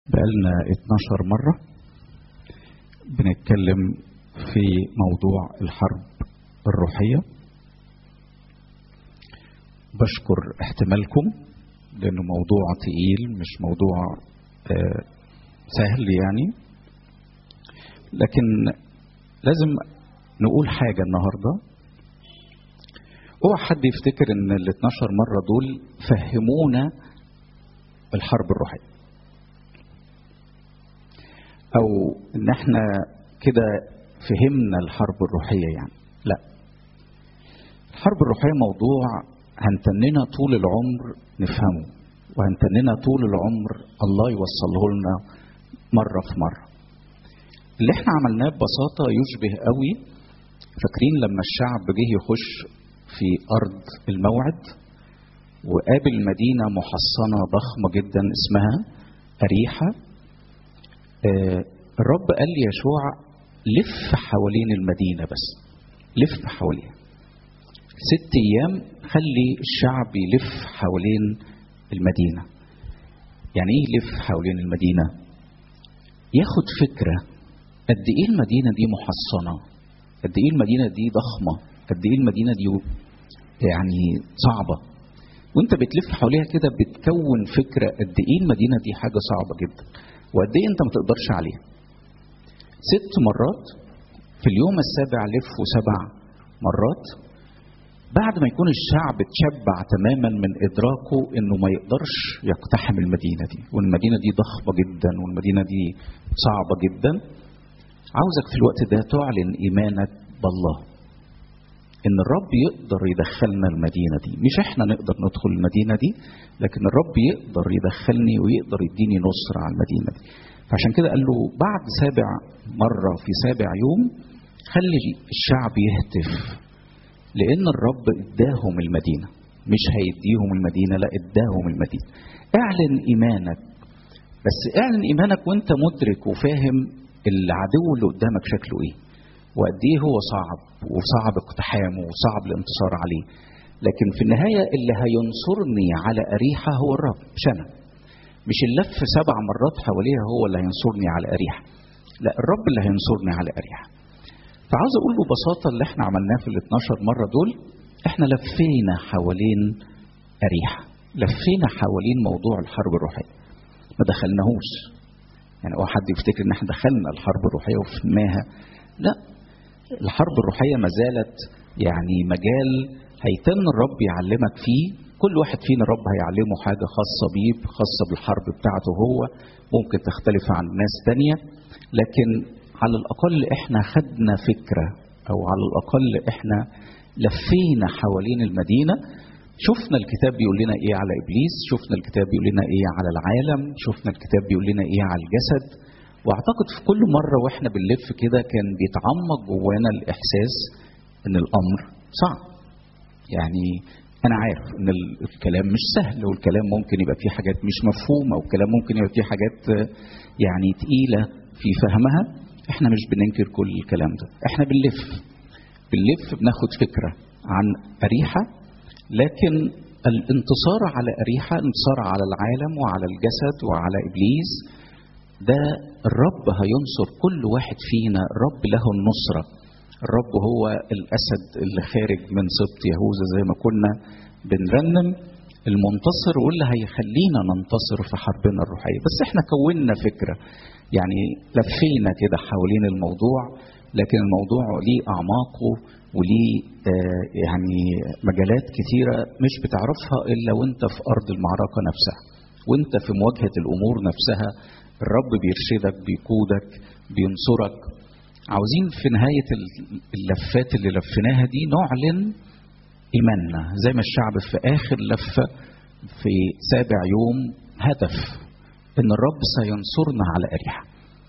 بقالنا 12 مرة بنتكلم في موضوع الحرب الروحية بشكر احتمالكم لأنه موضوع تقيل مش موضوع آه سهل يعني لكن لازم نقول حاجة النهاردة اوعى حد يفتكر ان ال 12 مرة دول فهمونا الحرب الروحية او ان احنا كده فهمنا الحرب الروحية يعني لا الحرب الروحية موضوع هنتننا طول العمر نفهمه وهنتننا طول العمر الله يوصله لنا مرة في مرة اللي احنا عملناه ببساطة يشبه قوي فاكرين لما الشعب جه يخش في أرض الموعد وقابل مدينة محصنة ضخمة جدا اسمها أريحة آه الرب قال لي يشوع لف حوالين المدينة بس لف حواليها ست أيام خلي الشعب يلف حوالين المدينة يعني ايه يلف حوالين المدينة ياخد فكرة قد ايه المدينة دي محصنة قد ايه المدينة دي ضخمة قد ايه المدينة دي يعني صعبة وانت بتلف حواليها كده بتكون فكرة قد ايه المدينة دي حاجة صعبة جدا وقد ايه انت ما تقدرش عليها ست مرات في اليوم السابع لفوا سبع مرات بعد ما يكون الشعب اتشبع تماما من ادراكه انه ما يقدرش يقتحم المدينه دي والمدينه دي ضخمه جدا والمدينه دي صعبه جدا عاوزك في الوقت ده تعلن ايمانك بالله ان الرب يقدر يدخلنا المدينه دي مش احنا نقدر ندخل المدينه دي لكن الرب يقدر يدخلني ويقدر يديني نصر على المدينه دي فعشان كده قال له بعد سابع مره في سابع يوم خلي الشعب يهتف لان الرب اداهم المدينه مش هيديهم المدينه لا اداهم المدينه اعلن ايمانك بس اعلن ايمانك وانت مدرك وفاهم العدو اللي قدامك شكله ايه وقد ايه هو صعب وصعب اقتحامه وصعب الانتصار عليه لكن في النهايه اللي هينصرني على اريحه هو الرب مش انا مش اللف سبع مرات حواليها هو اللي هينصرني على اريحه لا الرب اللي هينصرني على اريحه فعاوز اقول ببساطه اللي احنا عملناه في ال 12 مره دول احنا لفينا حوالين اريحه لفينا حوالين موضوع الحرب الروحيه ما دخلناهوش يعني هو حد يفتكر ان احنا دخلنا الحرب الروحيه وفهمناها لا الحرب الروحيه ما زالت يعني مجال هيتم الرب يعلمك فيه كل واحد فينا الرب هيعلمه حاجه خاصه بيه خاصه بالحرب بتاعته هو ممكن تختلف عن ناس تانية لكن على الأقل إحنا خدنا فكرة أو على الأقل إحنا لفينا حوالين المدينة شفنا الكتاب بيقول لنا إيه على إبليس شفنا الكتاب بيقول لنا إيه على العالم شفنا الكتاب بيقول لنا إيه على الجسد وأعتقد في كل مرة وإحنا بنلف كده كان بيتعمق جوانا الإحساس إن الأمر صعب يعني أنا عارف إن الكلام مش سهل والكلام ممكن يبقى فيه حاجات مش مفهومة والكلام ممكن يبقى فيه حاجات يعني تقيلة في فهمها احنا مش بننكر كل الكلام ده احنا بنلف بنلف بناخد فكرة عن أريحة لكن الانتصار على أريحة انتصار على العالم وعلى الجسد وعلى إبليس ده الرب هينصر كل واحد فينا الرب له النصرة الرب هو الأسد اللي خارج من سبط يهوذا زي ما كنا بنرنم المنتصر واللي هيخلينا ننتصر في حربنا الروحية بس احنا كونا فكرة يعني لفينا كده حوالين الموضوع لكن الموضوع ليه أعماقه وليه آه يعني مجالات كثيرة مش بتعرفها إلا وانت في أرض المعركة نفسها وانت في مواجهة الأمور نفسها الرب بيرشدك بيقودك بينصرك عاوزين في نهاية اللفات اللي لفيناها دي نعلن إيماننا زي ما الشعب في آخر لفة في سابع يوم هدف ان الرب سينصرنا على اريحه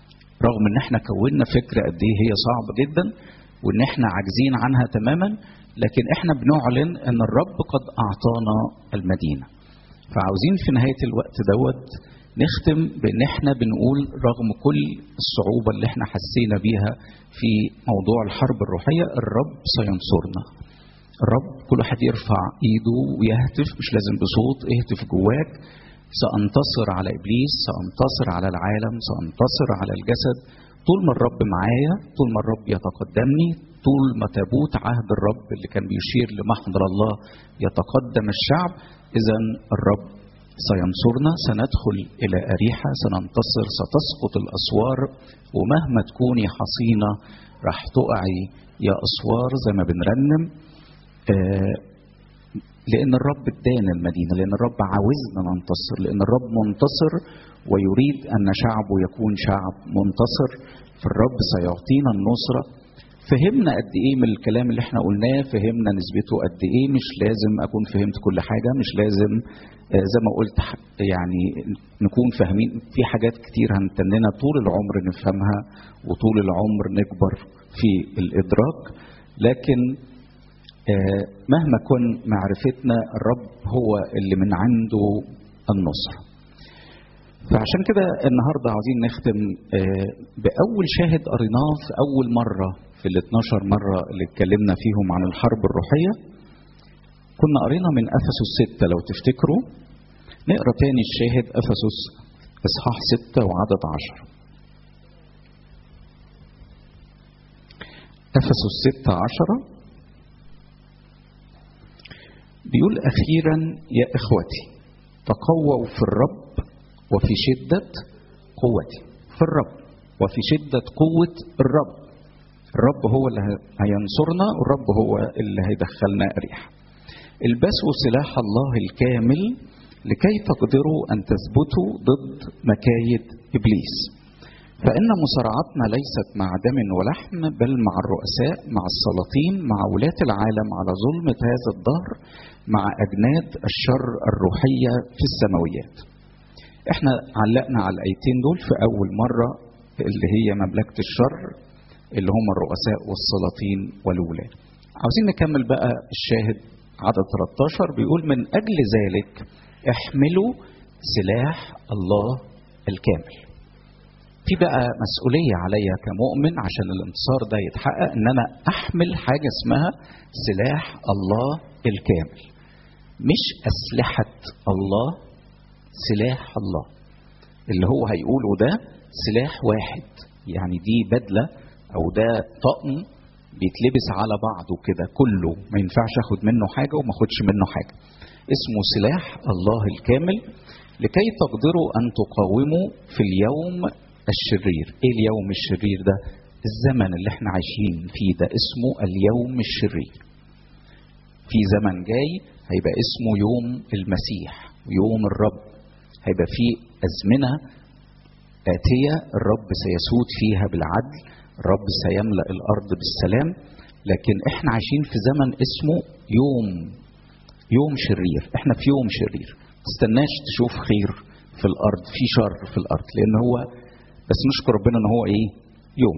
رغم ان احنا كونا فكره قد ايه هي صعبه جدا وان احنا عاجزين عنها تماما لكن احنا بنعلن ان الرب قد اعطانا المدينه فعاوزين في نهايه الوقت دوت نختم بان احنا بنقول رغم كل الصعوبه اللي احنا حسينا بيها في موضوع الحرب الروحيه الرب سينصرنا الرب كل واحد يرفع ايده ويهتف مش لازم بصوت اهتف جواك سأنتصر على إبليس سأنتصر على العالم سأنتصر على الجسد طول ما الرب معايا طول ما الرب يتقدمني طول ما تابوت عهد الرب اللي كان بيشير لمحضر الله يتقدم الشعب إذا الرب سينصرنا سندخل إلى أريحة سننتصر ستسقط الأسوار ومهما تكوني حصينة راح تقعي يا أسوار زي ما بنرنم آه لأن الرب ادانا المدينة لأن الرب عاوزنا ننتصر لأن الرب منتصر ويريد أن شعبه يكون شعب منتصر فالرب سيعطينا النصرة فهمنا قد ايه من الكلام اللي احنا قلناه فهمنا نسبته قد ايه مش لازم اكون فهمت كل حاجه مش لازم زي ما قلت يعني نكون فاهمين في حاجات كتير هنتننا طول العمر نفهمها وطول العمر نكبر في الادراك لكن مهما كن معرفتنا الرب هو اللي من عنده النصر فعشان كده النهارده عاوزين نختم باول شاهد قريناه في اول مره في ال 12 مره اللي اتكلمنا فيهم عن الحرب الروحيه كنا قرينا من افسس 6 لو تفتكروا نقرا تاني الشاهد افسس اصحاح 6 وعدد 10 افسس 6 10 بيقول اخيرا يا اخوتي تقووا في الرب وفي شده قوتي في الرب وفي شده قوه الرب الرب هو اللي هينصرنا والرب هو اللي هيدخلنا اريحه البسوا سلاح الله الكامل لكي تقدروا ان تثبتوا ضد مكايد ابليس فان مصارعتنا ليست مع دم ولحم بل مع الرؤساء مع السلاطين مع ولاه العالم على ظلمه هذا الدهر مع اجناد الشر الروحيه في السماويات احنا علقنا على الايتين دول في اول مره اللي هي مملكه الشر اللي هم الرؤساء والسلاطين والولاة عاوزين نكمل بقى الشاهد عدد 13 بيقول من أجل ذلك احملوا سلاح الله الكامل في بقى مسؤولية عليا كمؤمن عشان الانتصار ده يتحقق ان انا احمل حاجة اسمها سلاح الله الكامل مش اسلحة الله سلاح الله اللي هو هيقوله ده سلاح واحد يعني دي بدلة او ده طقم بيتلبس على بعضه كده كله ما ينفعش اخد منه حاجه وما اخدش منه حاجه اسمه سلاح الله الكامل لكي تقدروا ان تقاوموا في اليوم الشرير ايه اليوم الشرير ده الزمن اللي احنا عايشين فيه ده اسمه اليوم الشرير في زمن جاي هيبقى اسمه يوم المسيح يوم الرب هيبقى فيه ازمنه اتيه الرب سيسود فيها بالعدل الرب سيملا الارض بالسلام لكن احنا عايشين في زمن اسمه يوم يوم شرير احنا في يوم شرير تستناش تشوف خير في الارض في شر في الارض لان هو بس نشكر ربنا ان هو ايه يوم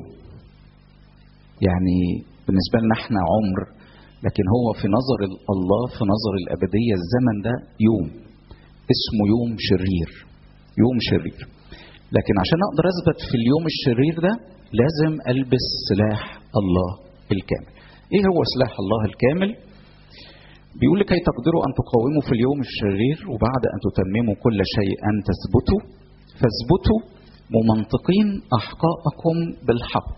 يعني بالنسبه لنا احنا عمر لكن هو في نظر الله في نظر الابديه الزمن ده يوم اسمه يوم شرير يوم شرير لكن عشان اقدر اثبت في اليوم الشرير ده لازم البس سلاح الله الكامل ايه هو سلاح الله الكامل بيقول لكي تقدروا ان تقاوموا في اليوم الشرير وبعد ان تتمموا كل شيء ان تثبتوا فاثبتوا ممنطقين احقاءكم بالحق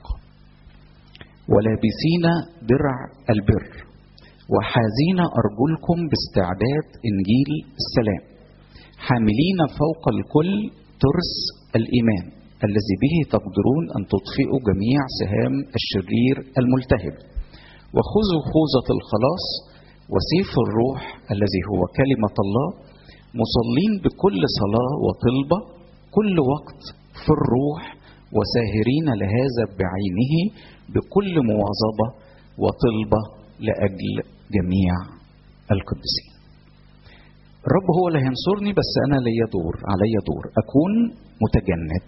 ولابسين درع البر وحازين ارجلكم باستعداد انجيل السلام حاملين فوق الكل ترس الايمان الذي به تقدرون ان تطفئوا جميع سهام الشرير الملتهب وخذوا خوذه الخلاص وسيف الروح الذي هو كلمه الله مصلين بكل صلاه وطلبه كل وقت في الروح وساهرين لهذا بعينه بكل مواظبه وطلبه لاجل جميع القديسين الرب هو اللي هينصرني بس انا ليا دور عليا دور اكون متجند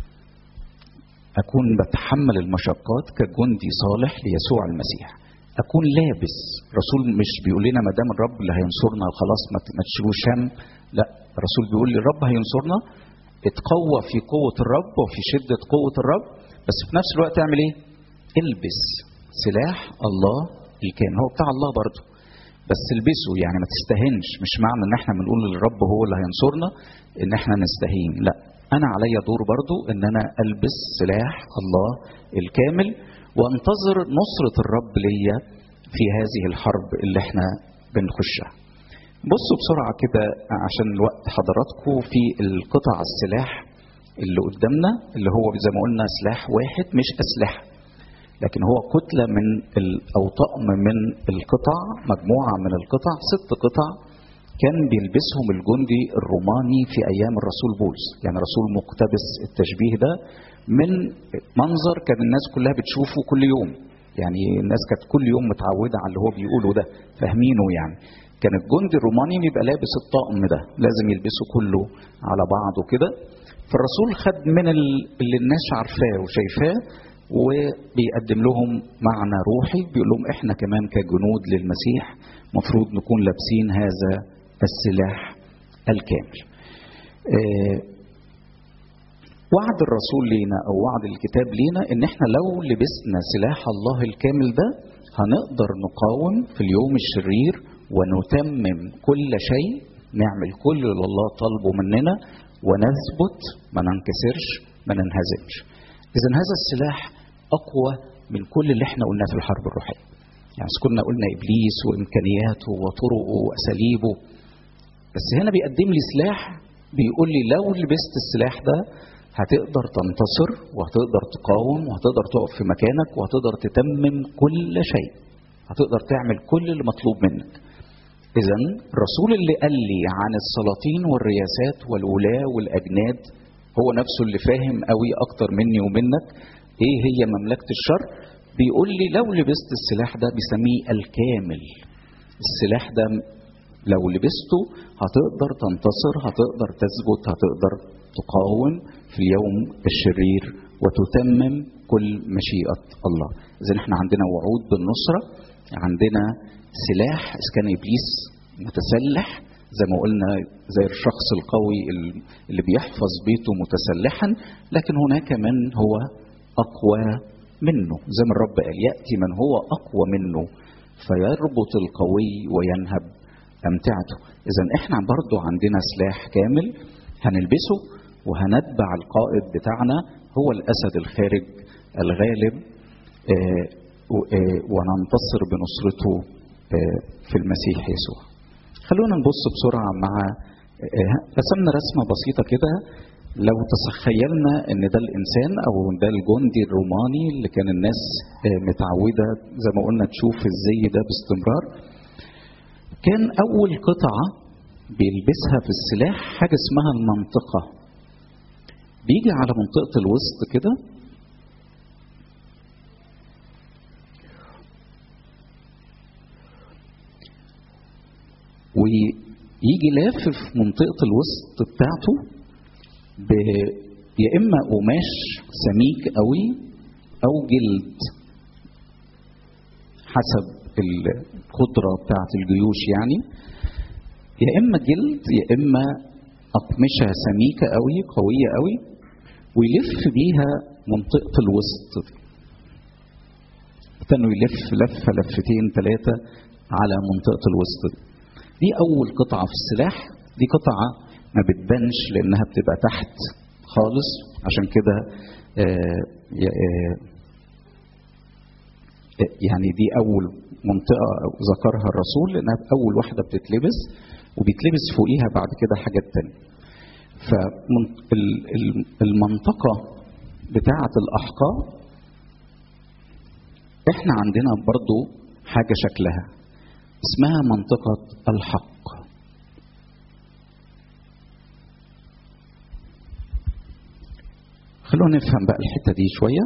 اكون بتحمل المشقات كجندي صالح ليسوع المسيح اكون لابس رسول مش بيقول لنا ما دام الرب اللي هينصرنا خلاص ما تشيلوش هم لا الرسول بيقول لي الرب هينصرنا اتقوى في قوة الرب وفي شدة قوة الرب بس في نفس الوقت اعمل ايه؟ البس سلاح الله الكامل هو بتاع الله برضه بس البسه يعني ما تستهنش مش معنى ان احنا بنقول للرب هو اللي هينصرنا ان احنا نستهين لا انا عليا دور برضو ان انا البس سلاح الله الكامل وانتظر نصرة الرب ليا في هذه الحرب اللي احنا بنخشها بصوا بسرعة كده عشان الوقت حضراتكم في القطع السلاح اللي قدامنا اللي هو زي ما قلنا سلاح واحد مش أسلحة لكن هو كتلة من أو طقم من القطع مجموعة من القطع ست قطع كان بيلبسهم الجندي الروماني في أيام الرسول بولس يعني رسول مقتبس التشبيه ده من منظر كان الناس كلها بتشوفه كل يوم يعني الناس كانت كل يوم متعودة على اللي هو بيقوله ده فاهمينه يعني كان الجندي الروماني بيبقى لابس الطقم ده لازم يلبسه كله على بعضه كده فالرسول خد من اللي الناس عارفاه وشايفاه وبيقدم لهم معنى روحي بيقول لهم احنا كمان كجنود للمسيح مفروض نكون لابسين هذا السلاح الكامل آه وعد الرسول لينا او وعد الكتاب لينا ان احنا لو لبسنا سلاح الله الكامل ده هنقدر نقاوم في اليوم الشرير ونتمم كل شيء نعمل كل اللي الله طالبه مننا ونثبت ما ننكسرش ما ننهزمش اذا هذا السلاح اقوى من كل اللي احنا قلناه في الحرب الروحيه يعني كنا قلنا ابليس وامكانياته وطرقه واساليبه بس هنا بيقدم لي سلاح بيقول لي لو لبست السلاح ده هتقدر تنتصر وهتقدر تقاوم وهتقدر تقف في مكانك وهتقدر تتمم كل شيء هتقدر تعمل كل اللي مطلوب منك اذا الرسول اللي قال لي عن السلاطين والرياسات والولاة والاجناد هو نفسه اللي فاهم قوي اكتر مني ومنك ايه هي مملكة الشر بيقول لي لو لبست السلاح ده بيسميه الكامل السلاح ده لو لبسته هتقدر تنتصر هتقدر تثبت هتقدر تقاوم في اليوم الشرير وتتمم كل مشيئة الله إذا احنا عندنا وعود بالنصرة عندنا سلاح إذا كان إبليس متسلح زي ما قلنا زي الشخص القوي اللي بيحفظ بيته متسلحا لكن هناك من هو أقوى منه زي ما الرب قال يأتي من هو أقوى منه فيربط القوي وينهب أمتعته إذا إحنا برضو عندنا سلاح كامل هنلبسه وهنتبع القائد بتاعنا هو الأسد الخارج الغالب آه آه وننتصر بنصرته آه في المسيح يسوع خلونا نبص بسرعة مع رسمنا رسمة بسيطة كده لو تخيلنا ان ده الانسان او ده الجندي الروماني اللي كان الناس متعودة زي ما قلنا تشوف الزي ده باستمرار كان اول قطعة بيلبسها في السلاح حاجة اسمها المنطقة بيجي على منطقة الوسط كده ويجي لافف في منطقة الوسط بتاعته ب يا إما قماش سميك قوي أو جلد حسب القدرة بتاعت الجيوش يعني يا إما جلد يا إما أقمشة سميكة قوي قوية قوي ويلف بيها منطقة الوسط كانوا يلف لفة لفتين ثلاثة على منطقة الوسط دي. دي أول قطعة في السلاح دي قطعة ما بتبانش لأنها بتبقى تحت خالص عشان كده آه آه يعني دي أول منطقة ذكرها الرسول لأنها أول واحدة بتتلبس وبيتلبس فوقيها بعد كده حاجات تانية فالمنطقة بتاعة الأحقاء احنا عندنا برضو حاجة شكلها اسمها منطقة الحق خلونا نفهم بقى الحتة دي شوية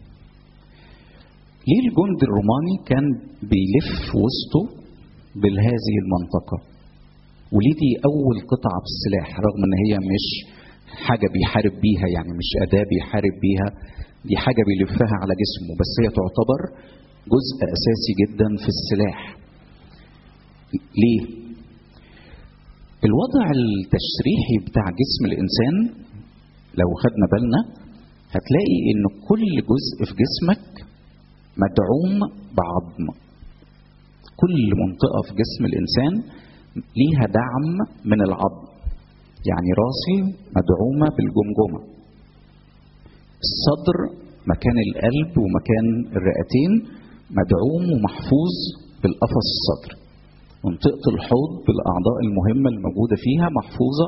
ليه الجند الروماني كان بيلف وسطه بهذه المنطقة وليه دي أول قطعة في السلاح رغم إن هي مش حاجة بيحارب بيها يعني مش أداة بيحارب بيها دي حاجة بيلفها على جسمه بس هي تعتبر جزء أساسي جدا في السلاح ليه؟ الوضع التشريحي بتاع جسم الإنسان لو خدنا بالنا هتلاقي إن كل جزء في جسمك مدعوم بعظم كل منطقة في جسم الإنسان ليها دعم من العظم يعني راسي مدعومة بالجمجمة الصدر مكان القلب ومكان الرئتين مدعوم ومحفوظ بالقفص الصدري منطقة الحوض بالأعضاء المهمة الموجودة فيها محفوظة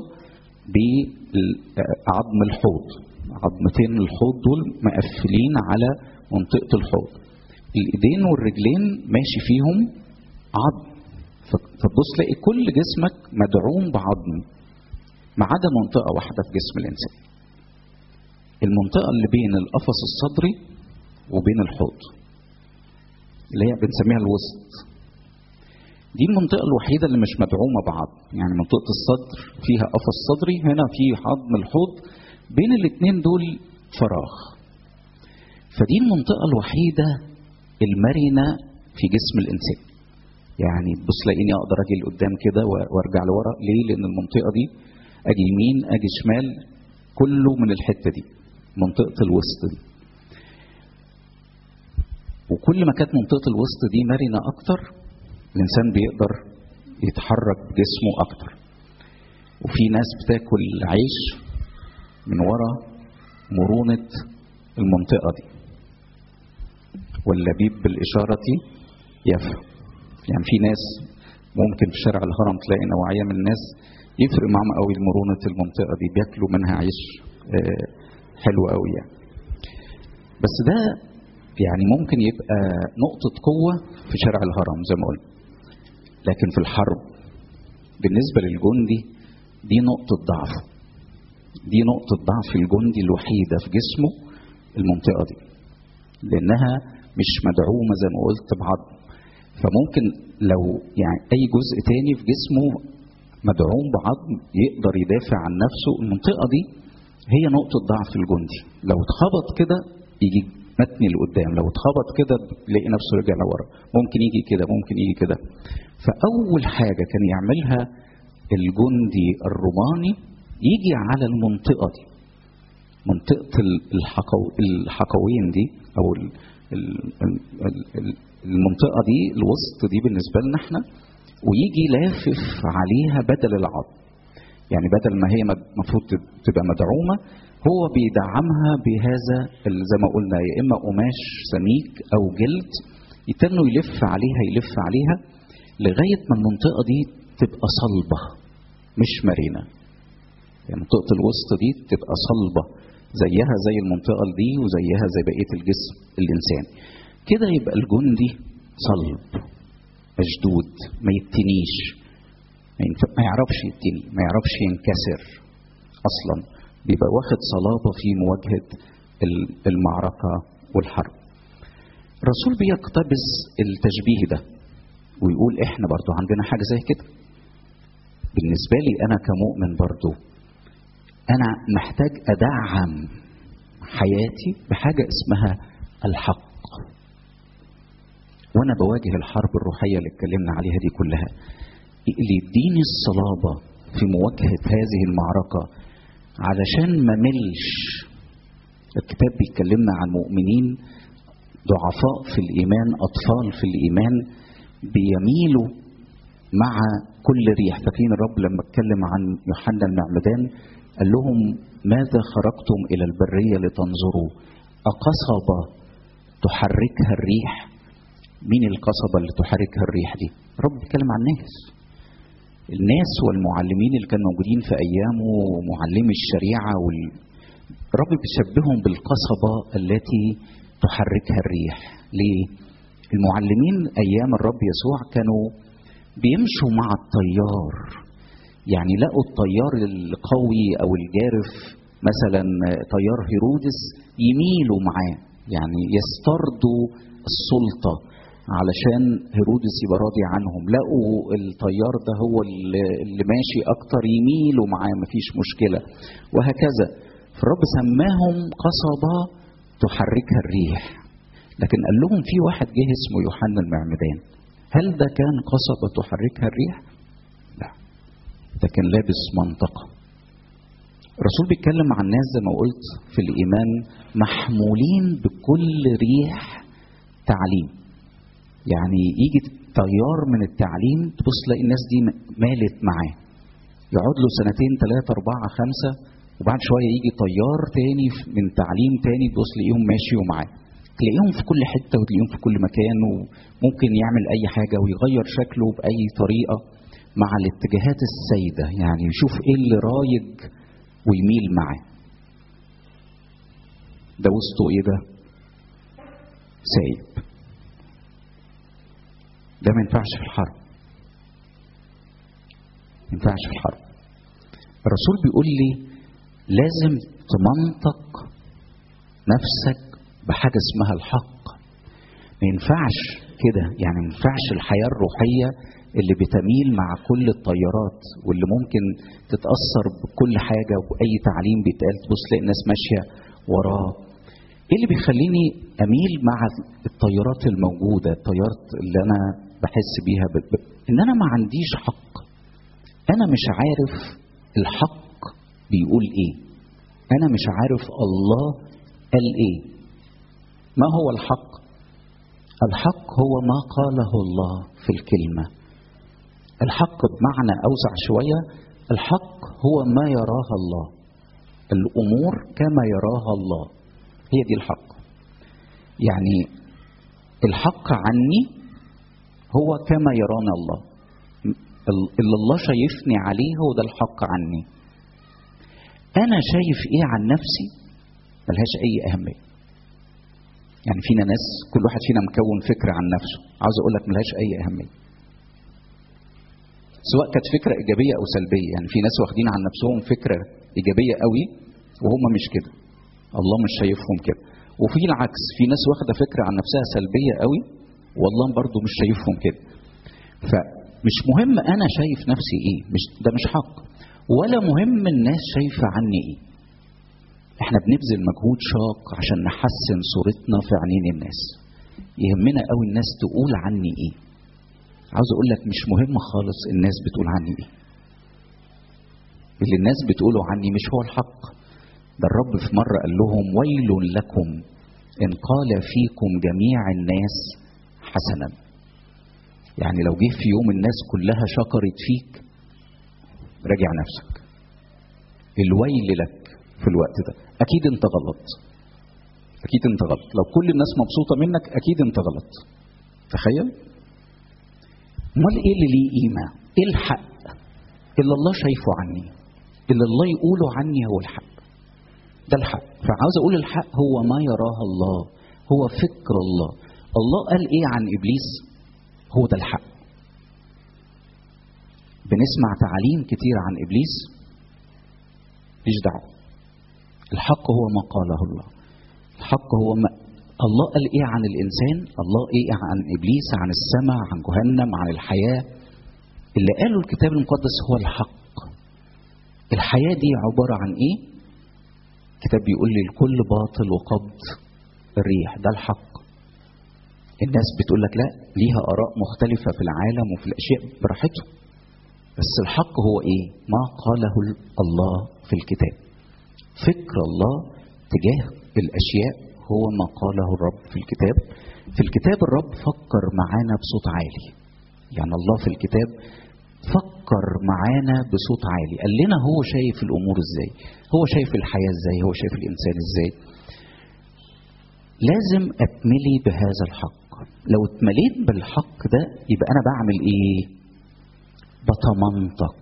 بعظم الحوض عظمتين الحوض دول مقفلين على منطقة الحوض الإيدين والرجلين ماشي فيهم عظم فتبص تلاقي كل جسمك مدعوم بعظم ما عدا منطقة واحدة في جسم الإنسان المنطقة اللي بين القفص الصدري وبين الحوض اللي هي بنسميها الوسط دي المنطقة الوحيدة اللي مش مدعومة بعض يعني منطقة الصدر فيها قفص صدري هنا في عظم الحوض بين الاتنين دول فراغ فدي المنطقة الوحيدة المرنة في جسم الإنسان يعني تبص لاقيني اقدر اجي لقدام كده وارجع لورا ليه؟ لان المنطقه دي اجي يمين اجي شمال كله من الحته دي منطقه الوسط دي وكل ما كانت منطقه الوسط دي مرنه اكتر الانسان بيقدر يتحرك بجسمه اكتر وفي ناس بتاكل عيش من ورا مرونه المنطقه دي واللبيب بالاشاره يفهم يعني في ناس ممكن في شارع الهرم تلاقي نوعيه من الناس يفرق معاهم قوي مرونه المنطقه دي بياكلوا منها عيش حلو قوي يعني بس ده يعني ممكن يبقى نقطة قوة في شارع الهرم زي ما قلنا لكن في الحرب بالنسبة للجندي دي نقطة ضعف دي نقطة ضعف الجندي الوحيدة في جسمه المنطقة دي لأنها مش مدعومة زي ما قلت بعظم فممكن لو يعني اي جزء تاني في جسمه مدعوم بعظم يقدر يدافع عن نفسه المنطقه دي هي نقطه ضعف الجندي لو اتخبط كده يجي متني لقدام لو اتخبط كده تلاقي نفسه رجع لورا ممكن يجي كده ممكن يجي كده فاول حاجه كان يعملها الجندي الروماني يجي على المنطقه دي منطقه الحقو الحقوين دي او ال ال المنطقه دي الوسط دي بالنسبه لنا احنا ويجي لافف عليها بدل العظم يعني بدل ما هي المفروض تبقى مدعومه هو بيدعمها بهذا زي ما قلنا يا اما قماش سميك او جلد يتنوا يلف عليها يلف عليها لغايه ما المنطقه دي تبقى صلبه مش مرنه يعني منطقه الوسط دي تبقى صلبه زيها زي المنطقه دي وزيها زي بقيه الجسم الانساني كده يبقى الجندي صلب مشدود ما يتنيش ما يعرفش يتني ما يعرفش ينكسر اصلا بيبقى واخد صلابه في مواجهه المعركه والحرب الرسول بيقتبس التشبيه ده ويقول احنا برضو عندنا حاجه زي كده بالنسبه لي انا كمؤمن برضو انا محتاج ادعم حياتي بحاجه اسمها الحق وانا بواجه الحرب الروحيه اللي اتكلمنا عليها دي كلها اللي يديني الصلابه في مواجهه هذه المعركه علشان ما ملش الكتاب بيتكلمنا عن مؤمنين ضعفاء في الايمان اطفال في الايمان بيميلوا مع كل ريح فاكرين الرب لما اتكلم عن يوحنا المعمدان قال لهم ماذا خرجتم الى البريه لتنظروا اقصبه تحركها الريح مين القصبة اللي تحركها الريح دي رب بيتكلم عن الناس الناس والمعلمين اللي كانوا موجودين في أيامه ومعلمي الشريعة وال... رب بيشبههم بالقصبة التي تحركها الريح ليه؟ المعلمين أيام الرب يسوع كانوا بيمشوا مع الطيار يعني لقوا الطيار القوي أو الجارف مثلا طيار هيرودس يميلوا معاه يعني يسترضوا السلطه علشان هيرودس يبقى راضي عنهم لقوا الطيار ده هو اللي ماشي اكتر يميلوا معاه مفيش مشكله وهكذا فالرب سماهم قصبه تحركها الريح لكن قال لهم في واحد جه اسمه يوحنا المعمدان هل ده كان قصبه تحركها الريح لا ده كان لابس منطقه الرسول بيتكلم عن ناس زي ما قلت في الايمان محمولين بكل ريح تعليم يعني يجي تيار من التعليم تبص تلاقي الناس دي مالت معاه يقعد له سنتين ثلاثة أربعة خمسة وبعد شوية يجي طيار تاني من تعليم تاني تبص تلاقيهم ماشيوا معاه تلاقيهم في كل حتة وتلاقيهم في كل مكان وممكن يعمل أي حاجة ويغير شكله بأي طريقة مع الاتجاهات السيدة يعني يشوف ايه اللي رايج ويميل معاه ده وسطه ايه ده سايب ده ما ينفعش في الحرب ما ينفعش في الحرب الرسول بيقول لي لازم تمنطق نفسك بحاجه اسمها الحق ما ينفعش كده يعني ما ينفعش الحياه الروحيه اللي بتميل مع كل التيارات واللي ممكن تتاثر بكل حاجه واي تعليم بيتقال تبص تلاقي الناس ماشيه وراه ايه اللي بيخليني اميل مع التيارات الموجوده التيارات اللي انا بحس بيها ب... ان انا ما عنديش حق انا مش عارف الحق بيقول ايه انا مش عارف الله قال ايه ما هو الحق الحق هو ما قاله الله في الكلمه الحق بمعنى اوسع شويه الحق هو ما يراها الله الامور كما يراها الله هي دي الحق يعني الحق عني هو كما يرانا الله اللي الله شايفني عليه هو ده الحق عني انا شايف ايه عن نفسي ملهاش اي اهميه يعني فينا ناس كل واحد فينا مكون فكره عن نفسه عاوز اقول لك ملهاش اي اهميه سواء كانت فكره ايجابيه او سلبيه يعني في ناس واخدين عن نفسهم فكره ايجابيه قوي وهم مش كده الله مش شايفهم كده وفي العكس في ناس واخده فكره عن نفسها سلبيه قوي والله برضه مش شايفهم كده فمش مهم انا شايف نفسي ايه مش ده مش حق ولا مهم الناس شايفه عني ايه احنا بنبذل مجهود شاق عشان نحسن صورتنا في عينين الناس يهمنا قوي الناس تقول عني ايه عاوز اقول لك مش مهم خالص الناس بتقول عني ايه اللي الناس بتقوله عني مش هو الحق ده الرب في مرة قال لهم ويل لكم إن قال فيكم جميع الناس حسنا يعني لو جه في يوم الناس كلها شكرت فيك راجع نفسك الويل لك في الوقت ده أكيد أنت غلط أكيد أنت غلط لو كل الناس مبسوطة منك أكيد أنت غلط تخيل امال ايه اللي ليه قيمه ايه الحق اللي الله شايفه عني اللي الله يقوله عني هو الحق ده الحق فعاوز اقول الحق هو ما يراه الله هو فكر الله الله قال ايه عن ابليس هو ده الحق بنسمع تعاليم كتير عن ابليس مفيش دعوه الحق هو ما قاله الله الحق هو ما الله قال ايه عن الانسان الله ايه عن ابليس عن السماء عن جهنم عن الحياه اللي قاله الكتاب المقدس هو الحق الحياه دي عباره عن ايه الكتاب بيقول لي الكل باطل وقبض الريح ده الحق الناس بتقول لك لا ليها اراء مختلفه في العالم وفي الاشياء براحتهم بس الحق هو ايه ما قاله الله في الكتاب فكر الله تجاه الاشياء هو ما قاله الرب في الكتاب في الكتاب الرب فكر معانا بصوت عالي يعني الله في الكتاب فكر معانا بصوت عالي قال لنا هو شايف الامور ازاي هو شايف الحياه ازاي هو شايف الانسان ازاي لازم اتملي بهذا الحق لو اتمليت بالحق ده يبقى انا بعمل ايه بتمنطق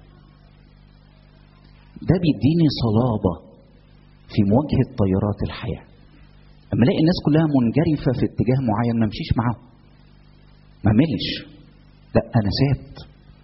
ده بيديني صلابه في مواجهه تيارات الحياه اما الاقي الناس كلها منجرفه في اتجاه معين ما امشيش معاهم ما ملش لا انا ثابت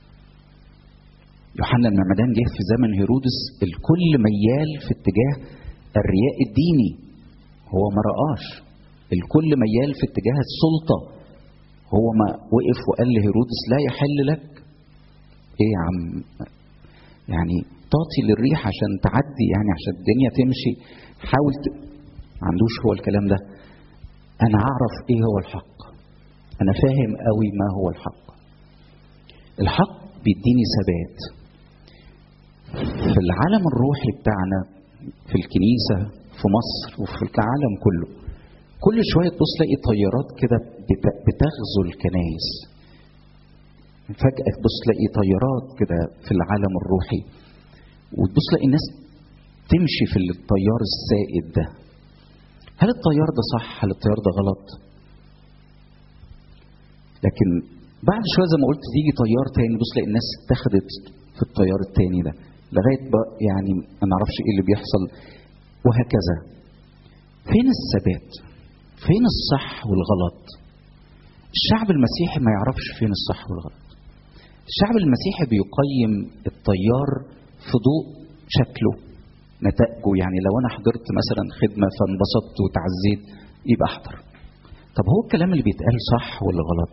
يوحنا المعمدان جه في زمن هيرودس الكل ميال في اتجاه الرياء الديني هو ما رآش الكل ميال في اتجاه السلطه هو ما وقف وقال لهيرودس لا يحل لك ايه يا عم يعني تعطي للريح عشان تعدي يعني عشان الدنيا تمشي حاول ت... ما عندوش هو الكلام ده انا اعرف ايه هو الحق انا فاهم قوي ما هو الحق الحق بيديني ثبات في العالم الروحي بتاعنا في الكنيسه في مصر وفي العالم كله كل شويه تبص تلاقي طيارات كده بتغزو الكنايس فجاه تبص تلاقي طيارات كده في العالم الروحي وتبص تلاقي الناس تمشي في التيار السائد ده هل التيار ده صح هل التيار ده غلط لكن بعد شويه زي ما قلت تيجي تيار تاني بص تلاقي الناس اتخذت في التيار التاني ده لغايه بقى يعني ما نعرفش ايه اللي بيحصل وهكذا فين الثبات فين الصح والغلط الشعب المسيحي ما يعرفش فين الصح والغلط الشعب المسيحي بيقيم التيار في ضوء شكله نتائجه يعني لو انا حضرت مثلا خدمه فانبسطت وتعزيت يبقى احضر طب هو الكلام اللي بيتقال صح ولا غلط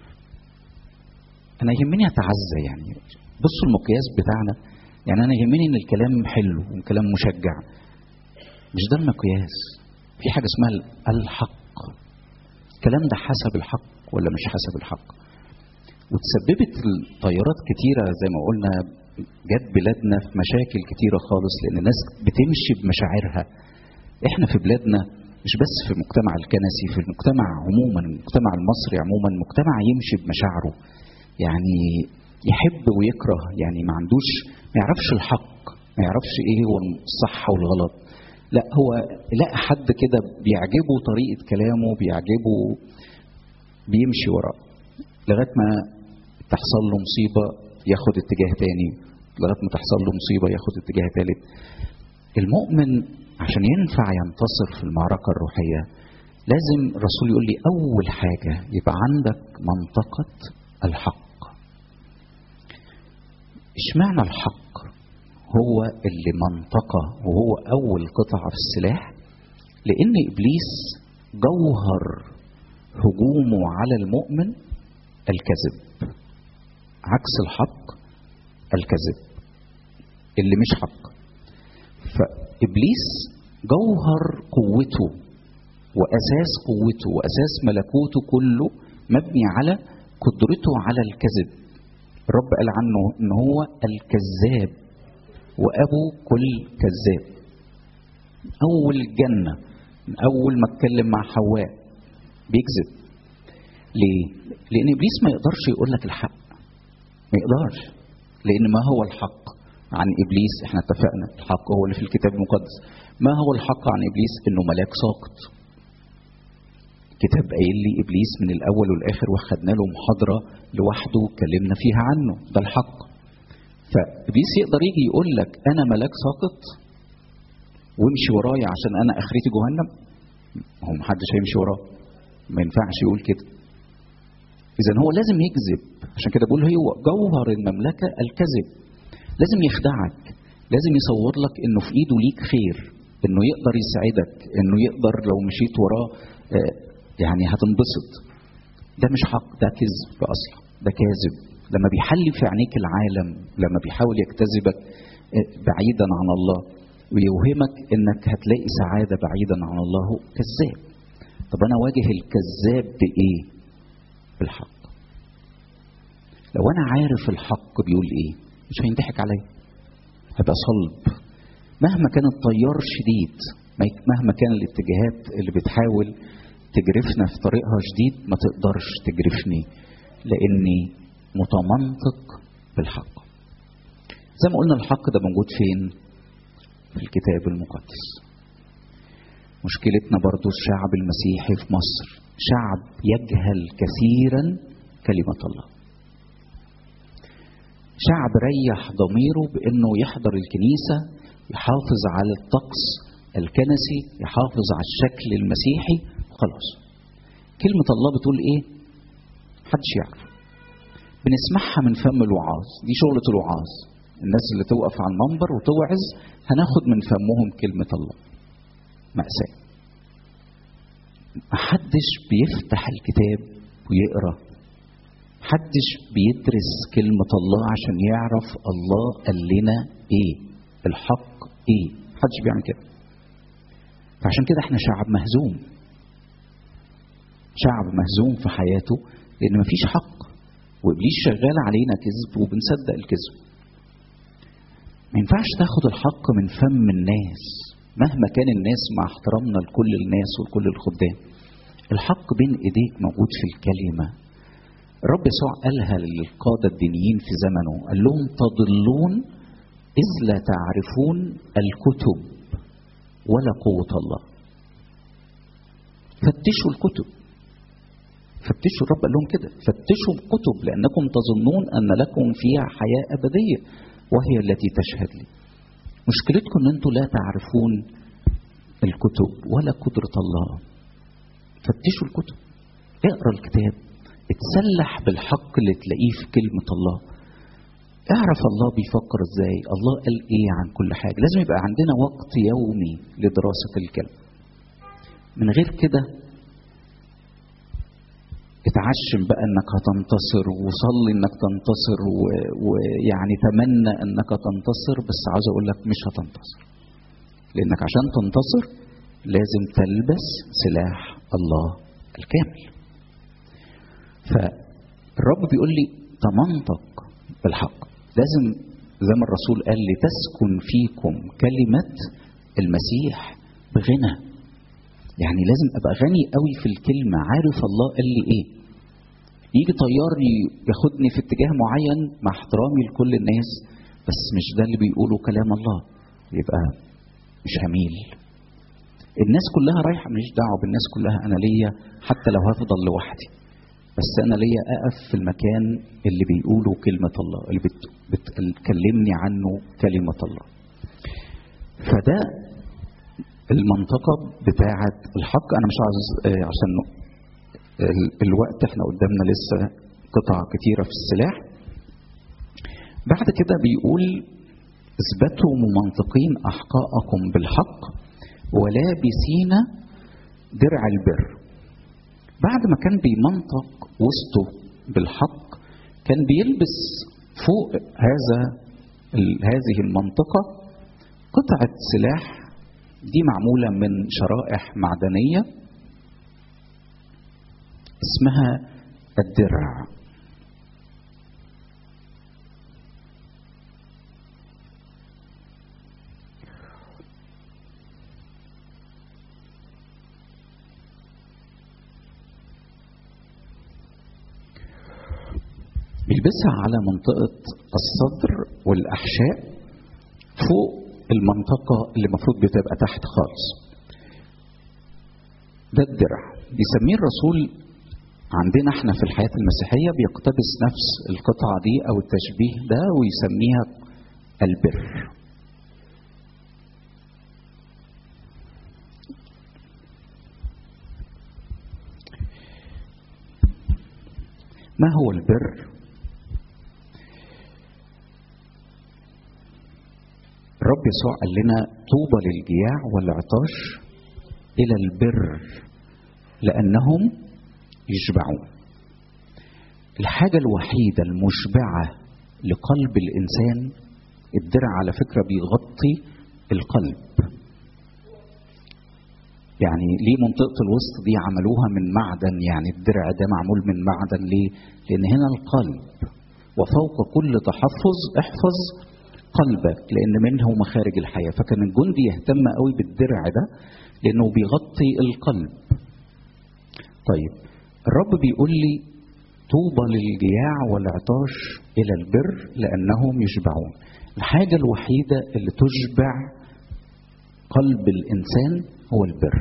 انا يهمني اتعزى يعني بصوا المقياس بتاعنا يعني انا يهمني ان الكلام حلو وكلام مشجع مش ده المقياس في حاجه اسمها الحق الكلام ده حسب الحق ولا مش حسب الحق وتسببت التيارات كتيره زي ما قلنا جت بلادنا في مشاكل كتيره خالص لان الناس بتمشي بمشاعرها احنا في بلادنا مش بس في المجتمع الكنسي في المجتمع عموما المجتمع المصري عموما مجتمع يمشي بمشاعره يعني يحب ويكره يعني ما عندوش ما يعرفش الحق ما يعرفش ايه هو الصح والغلط لا هو لقى حد كده بيعجبه طريقه كلامه بيعجبه بيمشي وراه لغايه ما تحصل له مصيبه ياخد اتجاه تاني لغايه ما تحصل له مصيبه ياخد اتجاه تالت المؤمن عشان ينفع ينتصر في المعركه الروحيه لازم الرسول يقول لي اول حاجه يبقى عندك منطقه الحق اشمعنى الحق هو اللي منطقة وهو أول قطعة في السلاح لأن إبليس جوهر هجومه على المؤمن الكذب عكس الحق الكذب اللي مش حق فإبليس جوهر قوته وأساس قوته وأساس ملكوته كله مبني على قدرته على الكذب الرب قال عنه ان هو الكذاب وابو كل كذاب اول الجنه من اول ما اتكلم مع حواء بيكذب ليه لان ابليس ما يقدرش يقول لك الحق ما يقدرش لان ما هو الحق عن ابليس احنا اتفقنا الحق هو اللي في الكتاب المقدس ما هو الحق عن ابليس انه ملاك ساقط كتاب قايل لي ابليس من الاول والاخر واخدنا له محاضره لوحده واتكلمنا فيها عنه ده الحق فابليس يقدر يجي يقول لك انا ملاك ساقط وامشي ورايا عشان انا اخرتي جهنم هو محدش هيمشي وراه ما ينفعش يقول كده اذا هو لازم يكذب عشان كده بقول هو جوهر المملكه الكذب لازم يخدعك لازم يصور لك انه في ايده ليك خير انه يقدر يساعدك انه يقدر لو مشيت وراه يعني هتنبسط ده مش حق ده كذب اصلا ده كاذب لما بيحلي في عينيك العالم لما بيحاول يجتذبك بعيدا عن الله ويوهمك انك هتلاقي سعاده بعيدا عن الله هو كذاب طب انا واجه الكذاب بايه بالحق لو انا عارف الحق بيقول ايه مش هينضحك عليا هبقى صلب مهما كان التيار شديد مهما كان الاتجاهات اللي بتحاول تجرفنا في طريقها شديد ما تقدرش تجرفني لاني متمنطق بالحق زي ما قلنا الحق ده موجود فين في الكتاب المقدس مشكلتنا برضو الشعب المسيحي في مصر شعب يجهل كثيرا كلمة الله شعب ريح ضميره بانه يحضر الكنيسة يحافظ على الطقس الكنسي يحافظ على الشكل المسيحي خلاص كلمة الله بتقول ايه محدش يعرف بنسمعها من فم الوعاظ دي شغلة الوعاظ الناس اللي توقف على المنبر وتوعظ هناخد من فمهم كلمة الله مأساة محدش بيفتح الكتاب ويقرا محدش بيدرس كلمة الله عشان يعرف الله قال لنا ايه الحق ايه محدش بيعمل كده فعشان كده احنا شعب مهزوم شعب مهزوم في حياته لان مفيش حق وابليس شغال علينا كذب وبنصدق الكذب ما ينفعش تاخد الحق من فم الناس مهما كان الناس مع احترامنا لكل الناس ولكل الخدام الحق بين ايديك موجود في الكلمه الرب يسوع قالها للقادة الدينيين في زمنه قال لهم تضلون إذ لا تعرفون الكتب ولا قوة الله فتشوا الكتب فتشوا الرب قال لهم كده فتشوا الكتب لأنكم تظنون أن لكم فيها حياة أبدية وهي التي تشهد لي مشكلتكم أن أنتم لا تعرفون الكتب ولا قدرة الله فتشوا الكتب اقرا الكتاب اتسلح بالحق اللي تلاقيه في كلمة الله اعرف الله بيفكر ازاي الله قال ايه عن كل حاجة لازم يبقى عندنا وقت يومي لدراسة الكلمة من غير كده اتعشم بقى انك هتنتصر وصلي انك تنتصر ويعني تمنى انك تنتصر بس عاوز اقول لك مش هتنتصر لانك عشان تنتصر لازم تلبس سلاح الله الكامل فالرب بيقول لي تمنطق بالحق لازم زي ما الرسول قال لي تسكن فيكم كلمة المسيح بغنى يعني لازم ابقى غني قوي في الكلمة عارف الله قال لي ايه يجي طيار ياخدني في اتجاه معين مع احترامي لكل الناس بس مش ده اللي بيقوله كلام الله يبقى مش هميل الناس كلها رايحة مش دعوة بالناس كلها أنا ليا حتى لو هفضل لوحدي بس أنا ليا أقف في المكان اللي بيقوله كلمة الله اللي بت... بتكلمني عنه كلمة الله فده المنطقة بتاعة الحق أنا مش عاوز عشان الوقت احنا قدامنا لسه قطع كتيرة في السلاح بعد كده بيقول اثبتوا ممنطقين أحقاءكم بالحق ولابسين درع البر بعد ما كان بيمنطق وسطه بالحق كان بيلبس فوق هذا هذه المنطقة قطعة سلاح دي معمولة من شرائح معدنية اسمها الدرع بيلبسها على منطقة الصدر والأحشاء فوق المنطقة اللي المفروض بتبقى تحت خالص ده الدرع بيسميه الرسول عندنا احنا في الحياة المسيحية بيقتبس نفس القطعة دي أو التشبيه ده ويسميها البر ما هو البر؟ الرب يسوع قال لنا طوبى للجياع والعطاش إلى البر لأنهم يشبعون الحاجة الوحيدة المشبعة لقلب الإنسان الدرع على فكرة بيغطي القلب يعني ليه منطقة الوسط دي عملوها من معدن يعني الدرع ده معمول من معدن ليه لأن هنا القلب وفوق كل تحفظ احفظ قلبك لأن منه مخارج الحياة فكان الجندي يهتم قوي بالدرع ده لأنه بيغطي القلب طيب الرب بيقول لي طوبى للجياع والعطاش إلى البر لأنهم يشبعون الحاجة الوحيدة اللي تشبع قلب الإنسان هو البر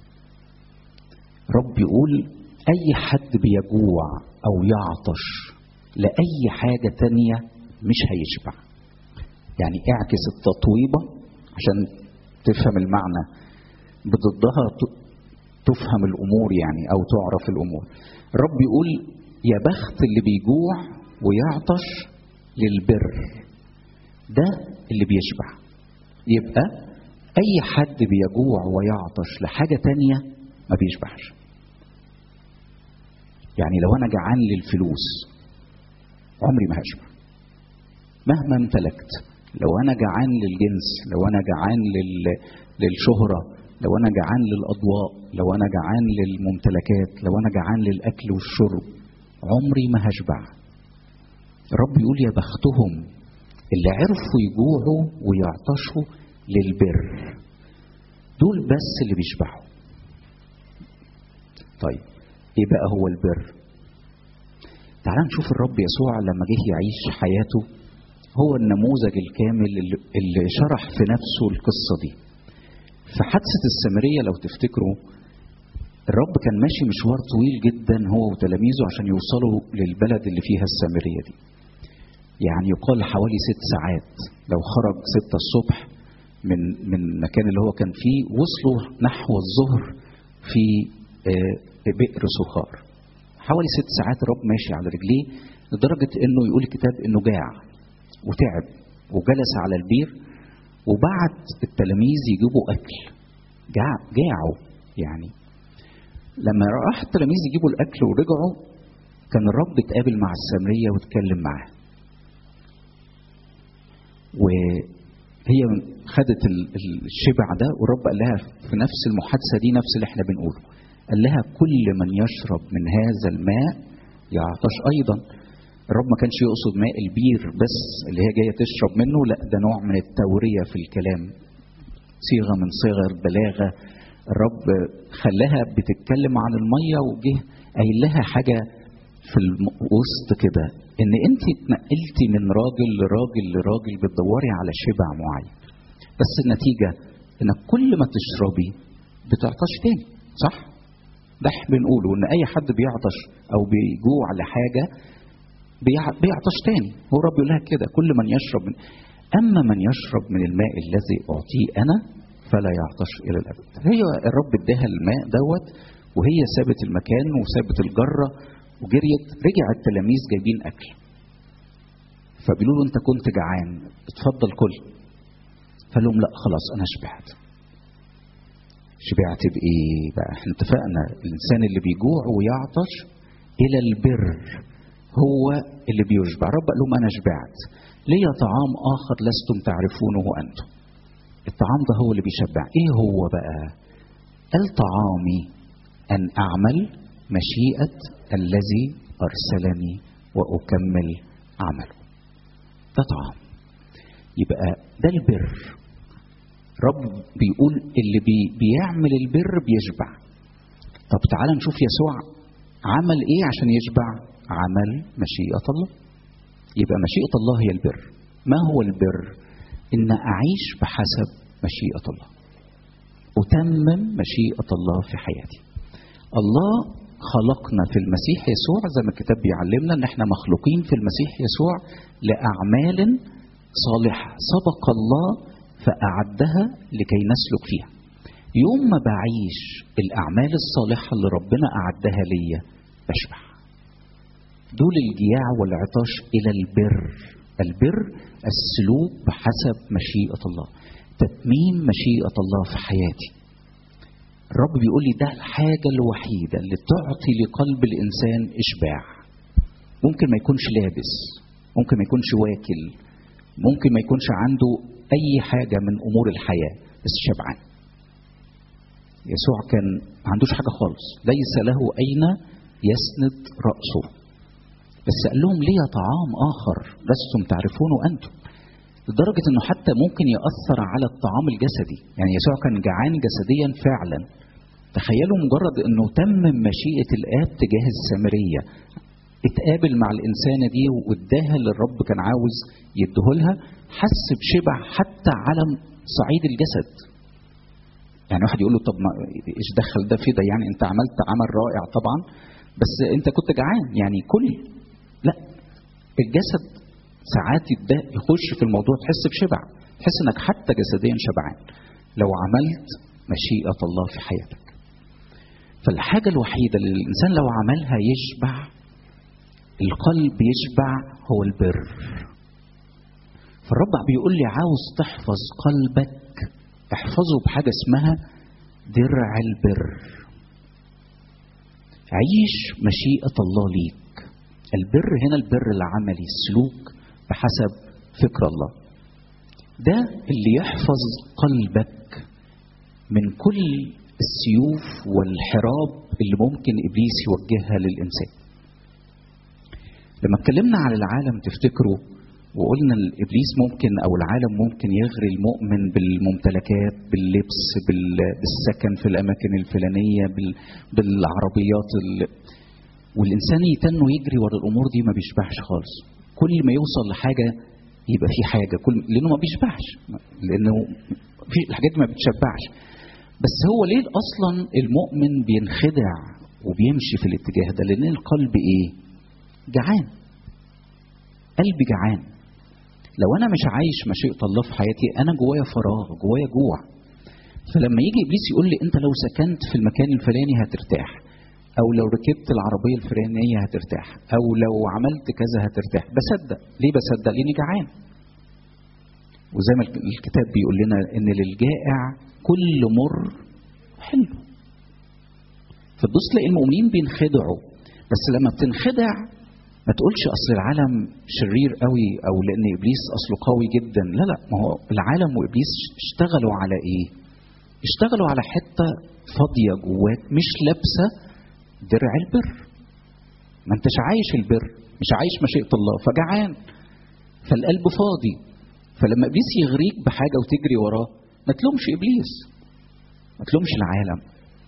رب يقول أي حد بيجوع أو يعطش لأي حاجة تانية مش هيشبع يعني اعكس التطويبة عشان تفهم المعنى بضدها تفهم الأمور يعني أو تعرف الأمور الرب يقول يا بخت اللي بيجوع ويعطش للبر ده اللي بيشبع يبقى أي حد بيجوع ويعطش لحاجة تانية ما بيشبعش يعني لو أنا جعان للفلوس عمري ما هشبع مهما امتلكت لو أنا جعان للجنس لو أنا جعان لل... للشهرة لو أنا جعان للأضواء لو أنا جعان للممتلكات لو أنا جعان للأكل والشرب عمري ما هشبع الرب يقول يا بختهم اللي عرفوا يجوعوا ويعطشوا للبر دول بس اللي تعال نشوف الرب يسوع لما جه يعيش حياته هو النموذج الكامل اللي, اللي شرح في نفسه القصة دي في حادثة السامرية لو تفتكروا الرب كان ماشي مشوار طويل جدا هو وتلاميذه عشان يوصلوا للبلد اللي فيها السامرية دي يعني يقال حوالي ست ساعات لو خرج ستة الصبح من من المكان اللي هو كان فيه وصلوا نحو الظهر في بئر سخار حوالي ست ساعات الرب ماشي على رجليه لدرجة انه يقول الكتاب انه جاع وتعب وجلس على البير وبعت التلاميذ يجيبوا اكل جاع جاعوا يعني لما راح التلاميذ يجيبوا الاكل ورجعوا كان الرب اتقابل مع السامريه واتكلم معاها وهي خدت الشبع ده والرب قال لها في نفس المحادثه دي نفس اللي احنا بنقوله قال لها كل من يشرب من هذا الماء يعطش ايضا الرب ما كانش يقصد ماء البير بس اللي هي جايه تشرب منه لا ده نوع من التوريه في الكلام صيغه من صيغ البلاغه الرب خلاها بتتكلم عن الميه وجه قايل لها حاجه في الوسط كده ان انت اتنقلتي من راجل لراجل لراجل بتدوري على شبع معين بس النتيجه انك كل ما تشربي بتعطش تاني صح ده بنقوله ان اي حد بيعطش او بيجوع لحاجه بيعطش تاني هو رب يقول لها كده كل من يشرب من اما من يشرب من الماء الذي اعطيه انا فلا يعطش الى الابد هي الرب اداها الماء دوت وهي سابت المكان وسابت الجره وجريت رجع التلاميذ جايبين اكل فبيقولوا له انت كنت جعان اتفضل كل فقال لهم لا خلاص انا شبعت شبعت بايه بقى احنا اتفقنا الانسان اللي بيجوع ويعطش الى البر هو اللي بيشبع رب قال لهم انا شبعت ليا طعام اخر لستم تعرفونه انتم الطعام ده هو اللي بيشبع ايه هو بقى قال طعامي ان اعمل مشيئه الذي ارسلني واكمل عمله ده طعام يبقى ده البر رب بيقول اللي بي بيعمل البر بيشبع طب تعال نشوف يسوع عمل ايه عشان يشبع عمل مشيئة الله يبقى مشيئة الله هي البر ما هو البر ان اعيش بحسب مشيئة الله اتمم مشيئة الله في حياتي الله خلقنا في المسيح يسوع زي ما الكتاب بيعلمنا ان احنا مخلوقين في المسيح يسوع لاعمال صالحه سبق الله فاعدها لكي نسلك فيها يوم ما بعيش الاعمال الصالحه اللي ربنا اعدها ليا بشبع دول الجياع والعطاش الى البر البر السلوك بحسب مشيئه الله تتميم مشيئه الله في حياتي الرب بيقول لي ده الحاجة الوحيدة اللي تعطي لقلب الإنسان إشباع ممكن ما يكونش لابس ممكن ما يكونش واكل ممكن ما يكونش عنده أي حاجة من أمور الحياة بس شبعان يسوع كان ما عندوش حاجة خالص ليس له أين يسند رأسه بس قال لهم ليه طعام آخر لستم تعرفونه أنتم لدرجة أنه حتى ممكن يأثر على الطعام الجسدي يعني يسوع كان جعان جسديا فعلا تخيلوا مجرد أنه تمم مشيئة الآب تجاه السامرية اتقابل مع الإنسانة دي واداها اللي الرب كان عاوز يديهولها حس بشبع حتى على صعيد الجسد يعني واحد يقول له طب ما ايش دخل ده في ده يعني انت عملت عمل رائع طبعا بس انت كنت جعان يعني كل لا الجسد ساعات يخش في الموضوع تحس بشبع تحس انك حتى جسديا شبعان لو عملت مشيئة الله في حياتك فالحاجة الوحيدة اللي الإنسان لو عملها يشبع القلب يشبع هو البر فالرب بيقول لي عاوز تحفظ قلبك احفظه بحاجة اسمها درع البر عيش مشيئة الله ليك البر هنا البر العملي السلوك بحسب فكر الله ده اللي يحفظ قلبك من كل السيوف والحراب اللي ممكن ابليس يوجهها للانسان لما اتكلمنا عن العالم تفتكروا وقلنا الابليس ممكن او العالم ممكن يغري المؤمن بالممتلكات باللبس بالسكن في الاماكن الفلانيه بالعربيات والانسان يتنه يجري ورا الامور دي ما بيشبعش خالص كل ما يوصل لحاجه يبقى في حاجه كل لانه ما بيشبعش لانه في الحاجات دي ما بتشبعش بس هو ليه اصلا المؤمن بينخدع وبيمشي في الاتجاه ده لان القلب ايه جعان قلبي جعان لو انا مش عايش مشيئه الله في حياتي انا جوايا فراغ جوايا جوع فلما يجي ابليس يقول لي انت لو سكنت في المكان الفلاني هترتاح او لو ركبت العربيه الفلانيه هترتاح او لو عملت كذا هترتاح بصدق ليه بصدق لاني جعان وزي ما الكتاب بيقول لنا ان للجائع كل مر حلو فتبص تلاقي المؤمنين بينخدعوا بس لما بتنخدع ما تقولش اصل العالم شرير قوي او لان ابليس اصله قوي جدا لا لا ما هو العالم وابليس اشتغلوا على ايه اشتغلوا على حته فاضيه جواك مش لابسه درع البر ما انتش عايش البر مش عايش مشيئه الله فجعان فالقلب فاضي فلما ابليس يغريك بحاجه وتجري وراه ما تلومش ابليس ما تلومش العالم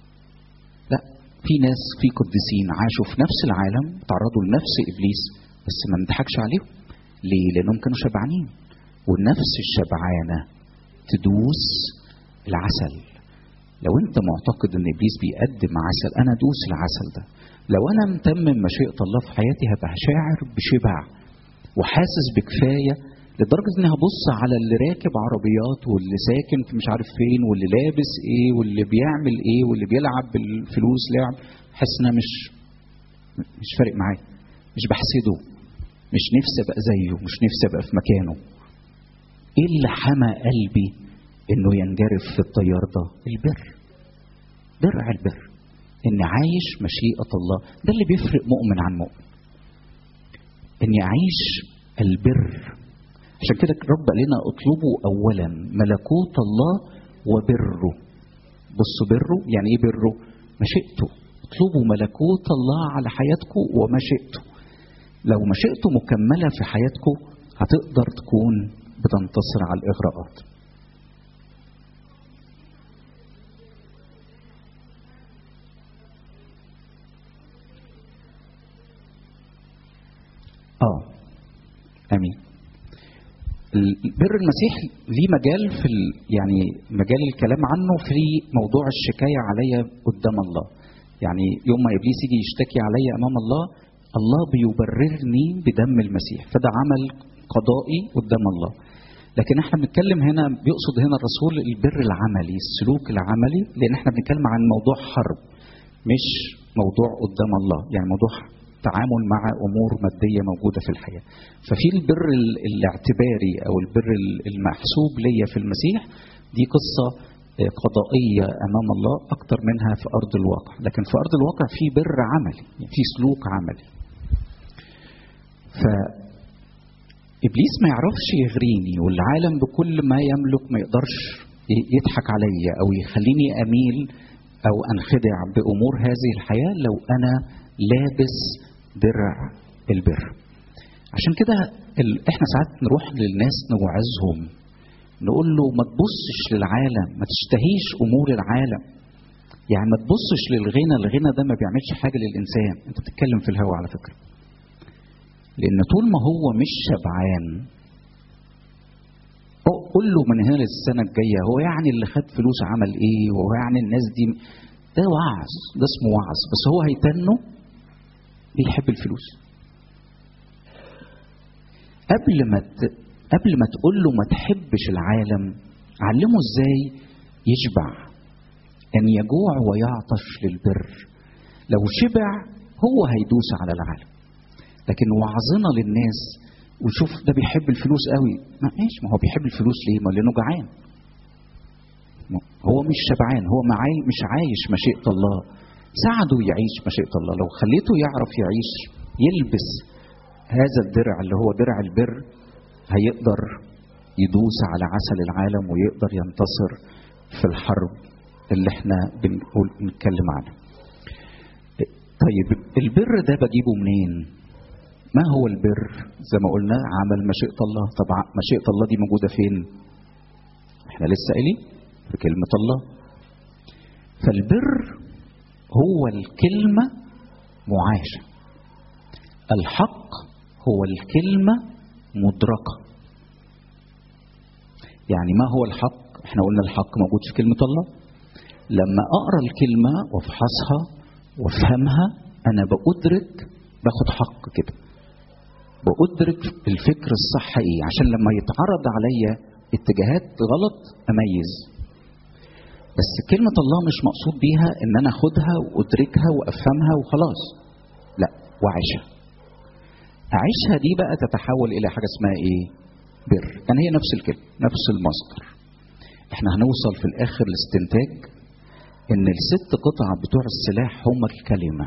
لا في ناس في قديسين عاشوا في نفس العالم تعرضوا لنفس ابليس بس ما نضحكش عليهم ليه لانهم كانوا شبعانين والنفس الشبعانه تدوس العسل لو انت معتقد ان ابليس بيقدم عسل انا ادوس العسل ده لو انا متمم مشيئه الله في حياتي هبقى شاعر بشبع وحاسس بكفايه لدرجه اني هبص على اللي راكب عربيات واللي ساكن في مش عارف فين واللي لابس ايه واللي بيعمل ايه واللي بيلعب بالفلوس لعب حاسس انها مش مش فارق معايا مش بحسده مش نفسي ابقى زيه مش نفسي ابقى في مكانه ايه اللي حمى قلبي انه ينجرف في التيار ده البر برع البر اني عايش مشيئه الله ده اللي بيفرق مؤمن عن مؤمن اني اعيش البر عشان كده رب قال لنا اطلبوا اولا ملكوت الله وبره بصوا بره يعني ايه بره مشيئته اطلبوا ملكوت الله على حياتكم ومشيئته لو مشيئته مكمله في حياتكم هتقدر تكون بتنتصر على الاغراءات اه امين بر المسيح ليه مجال في ال... يعني مجال الكلام عنه في موضوع الشكايه عليا قدام الله يعني يوم ما ابليس يجي يشتكي عليا امام الله الله بيبررني بدم المسيح فده عمل قضائي قدام الله لكن احنا بنتكلم هنا بيقصد هنا الرسول البر العملي السلوك العملي لان احنا بنتكلم عن موضوع حرب مش موضوع قدام الله يعني موضوع تعامل مع امور ماديه موجوده في الحياه. ففي البر الاعتباري او البر المحسوب ليا في المسيح دي قصه قضائيه امام الله اكتر منها في ارض الواقع، لكن في ارض الواقع في بر عملي، يعني في سلوك عملي. ف ابليس ما يعرفش يغريني والعالم بكل ما يملك ما يقدرش يضحك عليا او يخليني اميل او انخدع بامور هذه الحياه لو انا لابس درع البر عشان كده ال... احنا ساعات نروح للناس نوعظهم نقول له ما تبصش للعالم ما تشتهيش امور العالم يعني ما تبصش للغنى الغنى ده ما بيعملش حاجه للانسان انت بتتكلم في الهوا على فكره لان طول ما هو مش شبعان قول له من هنا للسنه الجايه هو يعني اللي خد فلوس عمل ايه وهو يعني الناس دي ده وعظ ده اسمه وعظ بس هو هيتنه بيحب الفلوس قبل ما ت... قبل ما تقول له ما تحبش العالم علمه ازاي يشبع ان يجوع ويعطش للبر لو شبع هو هيدوس على العالم لكن وعظنا للناس وشوف ده بيحب الفلوس قوي ما ماشي ما هو بيحب الفلوس ليه ما لانه جعان هو مش شبعان هو معاي مش عايش مشيئه الله ساعده يعيش مشيئة الله لو خليته يعرف يعيش يلبس هذا الدرع اللي هو درع البر هيقدر يدوس على عسل العالم ويقدر ينتصر في الحرب اللي احنا بنقول بنتكلم عنها طيب البر ده بجيبه منين ما هو البر زي ما قلنا عمل مشيئة الله طبعا مشيئة الله دي موجودة فين احنا لسه قايلين في كلمة الله فالبر هو الكلمة معاشة الحق هو الكلمة مدركة يعني ما هو الحق احنا قلنا الحق موجود في كلمة الله لما اقرا الكلمة وافحصها وافهمها انا بأدرك باخد حق كده بأدرك الفكر الصح ايه عشان لما يتعرض عليا اتجاهات غلط اميز بس كلمة الله مش مقصود بيها ان انا اخدها وادركها وافهمها وخلاص لا واعيشها اعيشها دي بقى تتحول الى حاجة اسمها ايه بر يعني هي نفس الكلمة نفس المصدر احنا هنوصل في الاخر لاستنتاج ان الست قطع بتوع السلاح هم الكلمة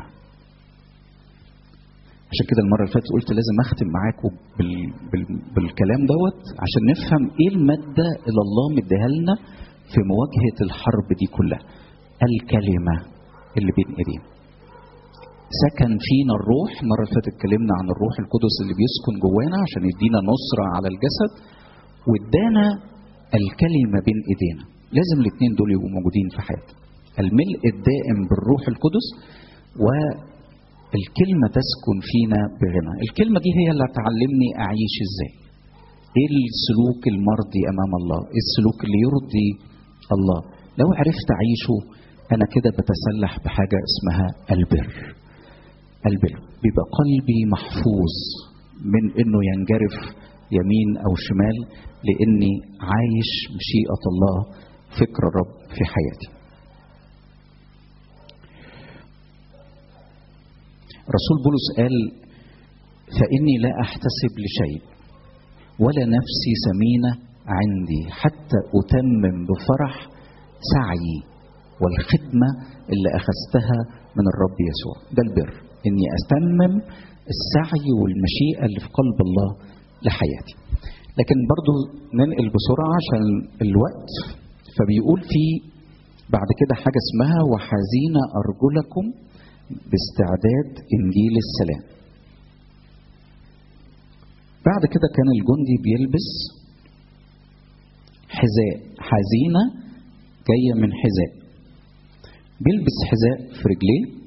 عشان كده المرة اللي فاتت قلت لازم اختم معاكم بال... بال... بالكلام دوت عشان نفهم ايه المادة اللي الله مديها لنا في مواجهة الحرب دي كلها الكلمة اللي بين ايدينا سكن فينا الروح المرة اللي فاتت اتكلمنا عن الروح القدس اللي بيسكن جوانا عشان يدينا نصرة على الجسد وادانا الكلمة بين ايدينا لازم الاثنين دول يبقوا موجودين في حياتنا الملء الدائم بالروح القدس والكلمة تسكن فينا بغنى الكلمة دي هي اللي هتعلمني أعيش ازاي ايه السلوك المرضي امام الله ايه السلوك اللي يرضي الله لو عرفت اعيشه انا كده بتسلح بحاجه اسمها البر البر بيبقى قلبي محفوظ من انه ينجرف يمين او شمال لاني عايش مشيئه الله فكر الرب في حياتي رسول بولس قال فاني لا احتسب لشيء ولا نفسي سمينه عندي حتى اتمم بفرح سعيي والخدمه اللي اخذتها من الرب يسوع ده البر اني اتمم السعي والمشيئه اللي في قلب الله لحياتي لكن برضو ننقل بسرعه عشان الوقت فبيقول في بعد كده حاجه اسمها وحزين ارجلكم باستعداد انجيل السلام بعد كده كان الجندي بيلبس حذاء حزينة جاية من حذاء بيلبس حذاء في رجليه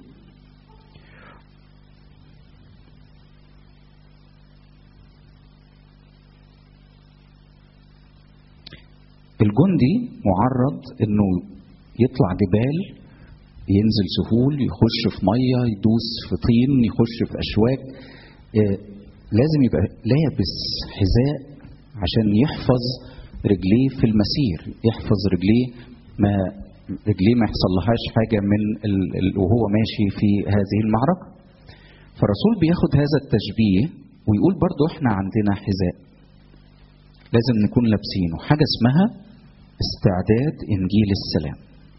الجندي معرض انه يطلع جبال ينزل سهول يخش في ميه يدوس في طين يخش في اشواك لازم يبقى لابس حذاء عشان يحفظ رجليه في المسير يحفظ رجليه ما رجليه ما يحصلهاش حاجة من ال... ال... وهو ماشي في هذه المعركة فالرسول بياخد هذا التشبيه ويقول برضو احنا عندنا حذاء لازم نكون لابسينه حاجة اسمها استعداد إنجيل السلام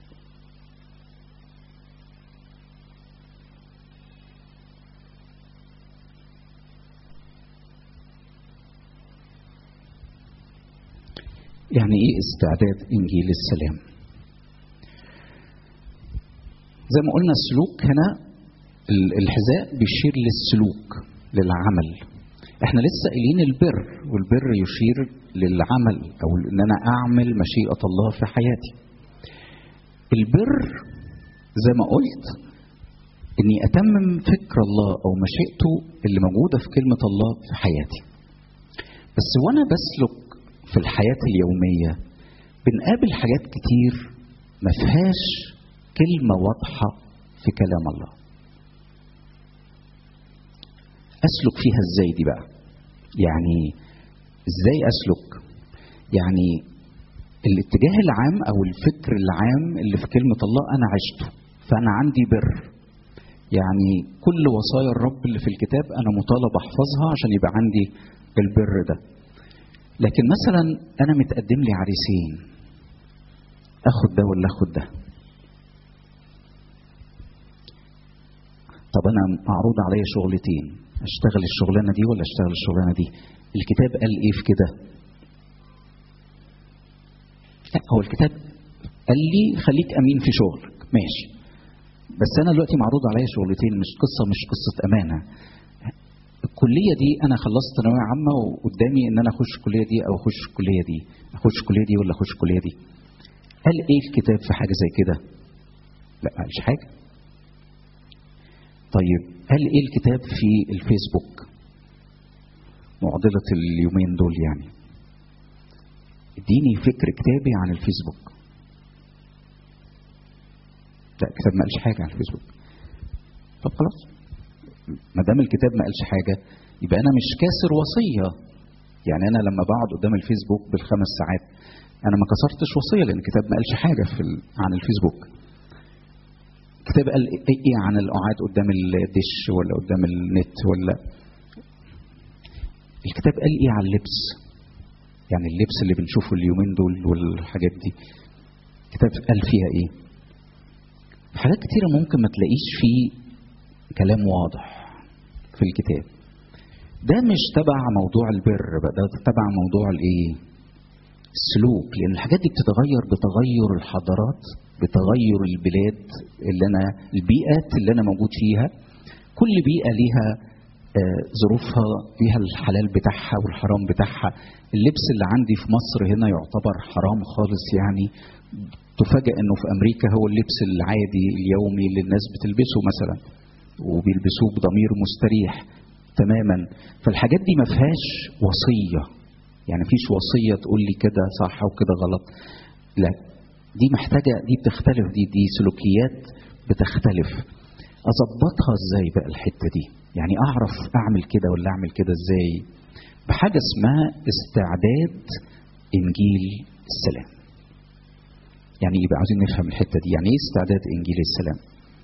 يعني ايه استعداد انجيل السلام زي ما قلنا السلوك هنا الحذاء بيشير للسلوك للعمل احنا لسه قايلين البر والبر يشير للعمل او ان انا اعمل مشيئه الله في حياتي البر زي ما قلت اني اتمم فكر الله او مشيئته اللي موجوده في كلمه الله في حياتي بس وانا بسلك في الحياة اليومية بنقابل حاجات كتير ما فيهاش كلمة واضحة في كلام الله أسلك فيها إزاي دي بقى يعني إزاي أسلك يعني الاتجاه العام أو الفكر العام اللي في كلمة الله أنا عشته فأنا عندي بر يعني كل وصايا الرب اللي في الكتاب أنا مطالب أحفظها عشان يبقى عندي البر ده لكن مثلا انا متقدم لي عريسين اخد ده ولا اخد ده طب انا معروض عليا شغلتين اشتغل الشغلانه دي ولا اشتغل الشغلانه دي الكتاب قال ايه في كده لا هو الكتاب قال لي خليك امين في شغلك ماشي بس انا دلوقتي معروض عليا شغلتين مش قصه مش قصه امانه الكليه دي انا خلصت ثانويه عامه وقدامي ان انا اخش الكليه دي او اخش الكليه دي اخش الكليه دي ولا اخش الكليه دي قال ايه الكتاب في حاجه زي كده لا ما قالش حاجه طيب قال ايه الكتاب في الفيسبوك معضلة اليومين دول يعني اديني فكر كتابي عن الفيسبوك لا الكتاب ما قالش حاجة عن الفيسبوك طب خلاص ما دام الكتاب ما قالش حاجة يبقى أنا مش كاسر وصية يعني أنا لما بقعد قدام الفيسبوك بالخمس ساعات أنا ما كسرتش وصية لأن الكتاب ما قالش حاجة في ال... عن الفيسبوك الكتاب قال ايه عن القعاد قدام الدش ولا قدام النت ولا الكتاب قال ايه عن اللبس يعني اللبس اللي بنشوفه اليومين دول والحاجات دي الكتاب قال فيها ايه حاجات كتيرة ممكن ما تلاقيش فيه كلام واضح في الكتاب ده مش تبع موضوع البر بقى ده تبع موضوع الايه السلوك لان الحاجات دي بتتغير بتغير الحضارات بتغير البلاد اللي انا البيئات اللي انا موجود فيها كل بيئه ليها آه ظروفها ليها الحلال بتاعها والحرام بتاعها اللبس اللي عندي في مصر هنا يعتبر حرام خالص يعني تفاجأ انه في امريكا هو اللبس العادي اليومي اللي الناس بتلبسه مثلا وبيلبسوه بضمير مستريح تماما فالحاجات دي ما فيهاش وصيه يعني مفيش وصيه تقول لي كده صح وكده غلط لا دي محتاجه دي بتختلف دي دي سلوكيات بتختلف اظبطها ازاي بقى الحته دي يعني اعرف اعمل كده ولا اعمل كده ازاي بحاجه اسمها استعداد انجيل السلام يعني يبقى عاوزين نفهم الحته دي يعني ايه استعداد انجيل السلام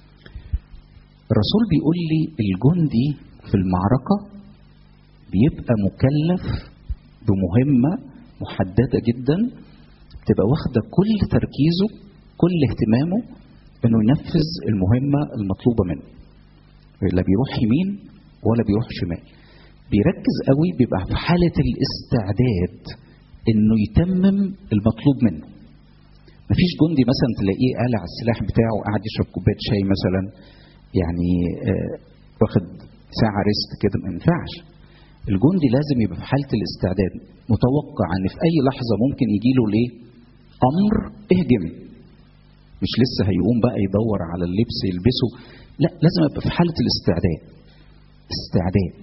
الرسول بيقول لي الجندي في المعركه بيبقى مكلف بمهمه محدده جدا تبقى واخده كل تركيزه كل اهتمامه انه ينفذ المهمه المطلوبه منه لا بيروح يمين ولا بيروح شمال بيركز قوي بيبقى في حاله الاستعداد انه يتمم المطلوب منه مفيش جندي مثلا تلاقيه قالع السلاح بتاعه وقاعد يشرب كوبايه شاي مثلا يعني آه واخد ساعه ريست كده ما ينفعش الجندي لازم يبقى في حاله الاستعداد متوقع ان في اي لحظه ممكن يجي له ليه امر اهجم مش لسه هيقوم بقى يدور على اللبس يلبسه لا لازم ابقى في حاله الاستعداد استعداد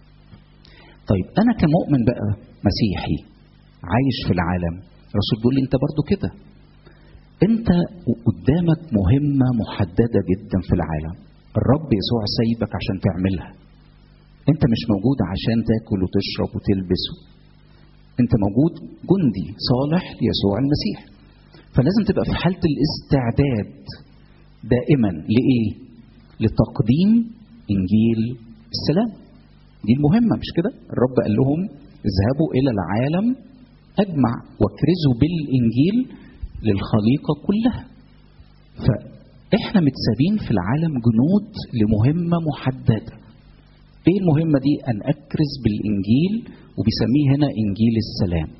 طيب انا كمؤمن بقى مسيحي عايش في العالم الرسول بيقول لي انت برضو كده انت قدامك مهمه محدده جدا في العالم الرب يسوع سايبك عشان تعملها انت مش موجود عشان تاكل وتشرب وتلبس انت موجود جندي صالح ليسوع المسيح فلازم تبقى في حاله الاستعداد دائما لايه لتقديم انجيل السلام دي المهمه مش كده الرب قال لهم اذهبوا الى العالم اجمع واكرزوا بالانجيل للخليقه كلها فاحنا متسابين في العالم جنود لمهمه محدده ايه المهمه دي ان اكرز بالانجيل وبيسميه هنا انجيل السلام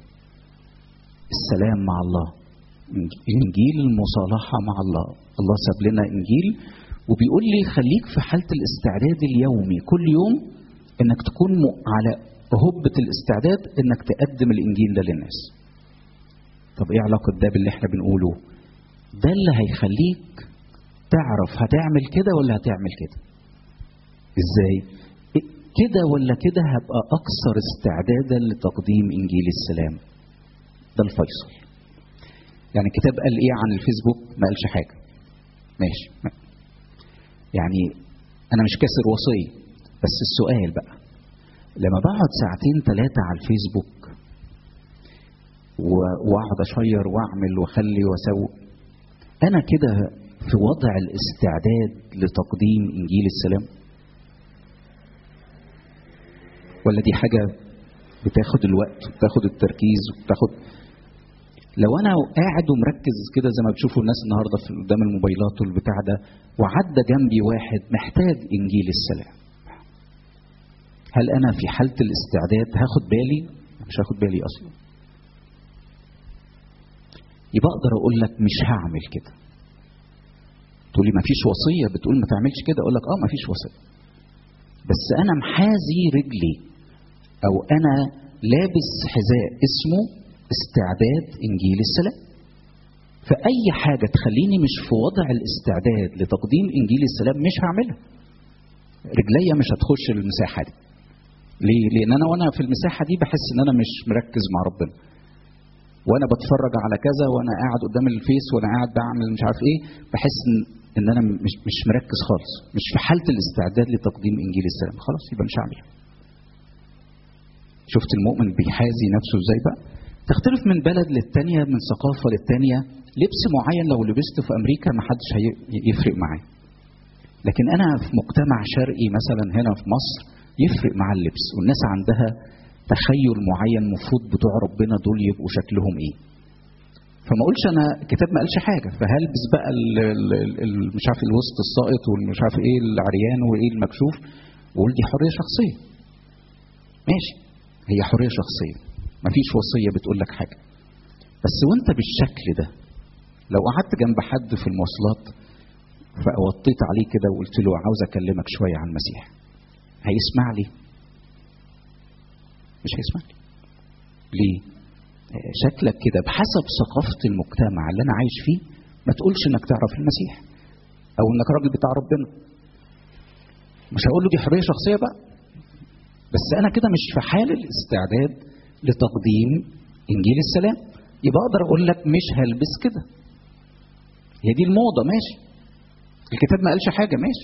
السلام مع الله انجيل المصالحه مع الله الله ساب لنا انجيل وبيقول لي خليك في حاله الاستعداد اليومي كل يوم انك تكون على هبه الاستعداد انك تقدم الانجيل ده للناس طب ايه علاقه ده باللي احنا بنقوله ده اللي هيخليك تعرف هتعمل كده ولا هتعمل كده ازاي كده ولا كده هبقى اكثر استعدادا لتقديم انجيل السلام ده الفيصل يعني الكتاب قال ايه عن الفيسبوك ما قالش حاجه ماشي يعني انا مش كاسر وصيه بس السؤال بقى لما بقعد ساعتين ثلاثه على الفيسبوك واقعد اشير واعمل واخلي واسوي انا كده في وضع الاستعداد لتقديم انجيل السلام ولا دي حاجة بتاخد الوقت وبتاخد التركيز وبتاخد لو انا قاعد ومركز كده زي ما بتشوفوا الناس النهارده في قدام الموبايلات والبتاع ده وعدى جنبي واحد محتاج انجيل السلام هل انا في حاله الاستعداد هاخد بالي مش هاخد بالي اصلا يبقى اقدر اقول لك مش هعمل كده تقول لي ما فيش وصيه بتقول ما تعملش كده اقول لك اه ما فيش وصيه بس انا محاذي رجلي او انا لابس حذاء اسمه استعداد انجيل السلام فاي حاجه تخليني مش في وضع الاستعداد لتقديم انجيل السلام مش هعملها رجليا مش هتخش المساحه دي ليه لان انا وانا في المساحه دي بحس ان انا مش مركز مع ربنا وانا بتفرج على كذا وانا قاعد قدام الفيس وانا قاعد بعمل مش عارف ايه بحس ان ان انا مش مش مركز خالص مش في حاله الاستعداد لتقديم انجيل السلام خلاص يبقى مش هعمل شفت المؤمن بيحازي نفسه ازاي بقى تختلف من بلد للتانية من ثقافة للتانية لبس معين لو لبسته في أمريكا ما حدش هيفرق معاه لكن أنا في مجتمع شرقي مثلا هنا في مصر يفرق مع اللبس والناس عندها تخيل معين المفروض بتوع ربنا دول يبقوا شكلهم ايه فما اقولش انا الكتاب ما قالش حاجه فهلبس بقى ال ال ال مش عارف الوسط الساقط والمش عارف ايه العريان وايه المكشوف واقول دي حريه شخصيه ماشي هي حريه شخصيه مفيش وصيه بتقول لك حاجه بس وانت بالشكل ده لو قعدت جنب حد في المواصلات فوطيت عليه كده وقلت له عاوز اكلمك شويه عن المسيح هيسمع لي مش هيسمع لي ليه شكلك كده بحسب ثقافة المجتمع اللي أنا عايش فيه ما تقولش إنك تعرف المسيح أو إنك راجل بتاع ربنا مش هقول له دي حرية شخصية بقى بس أنا كده مش في حال الاستعداد لتقديم إنجيل السلام يبقى أقدر أقول لك مش هلبس كده هي دي الموضة ماشي الكتاب ما قالش حاجة ماشي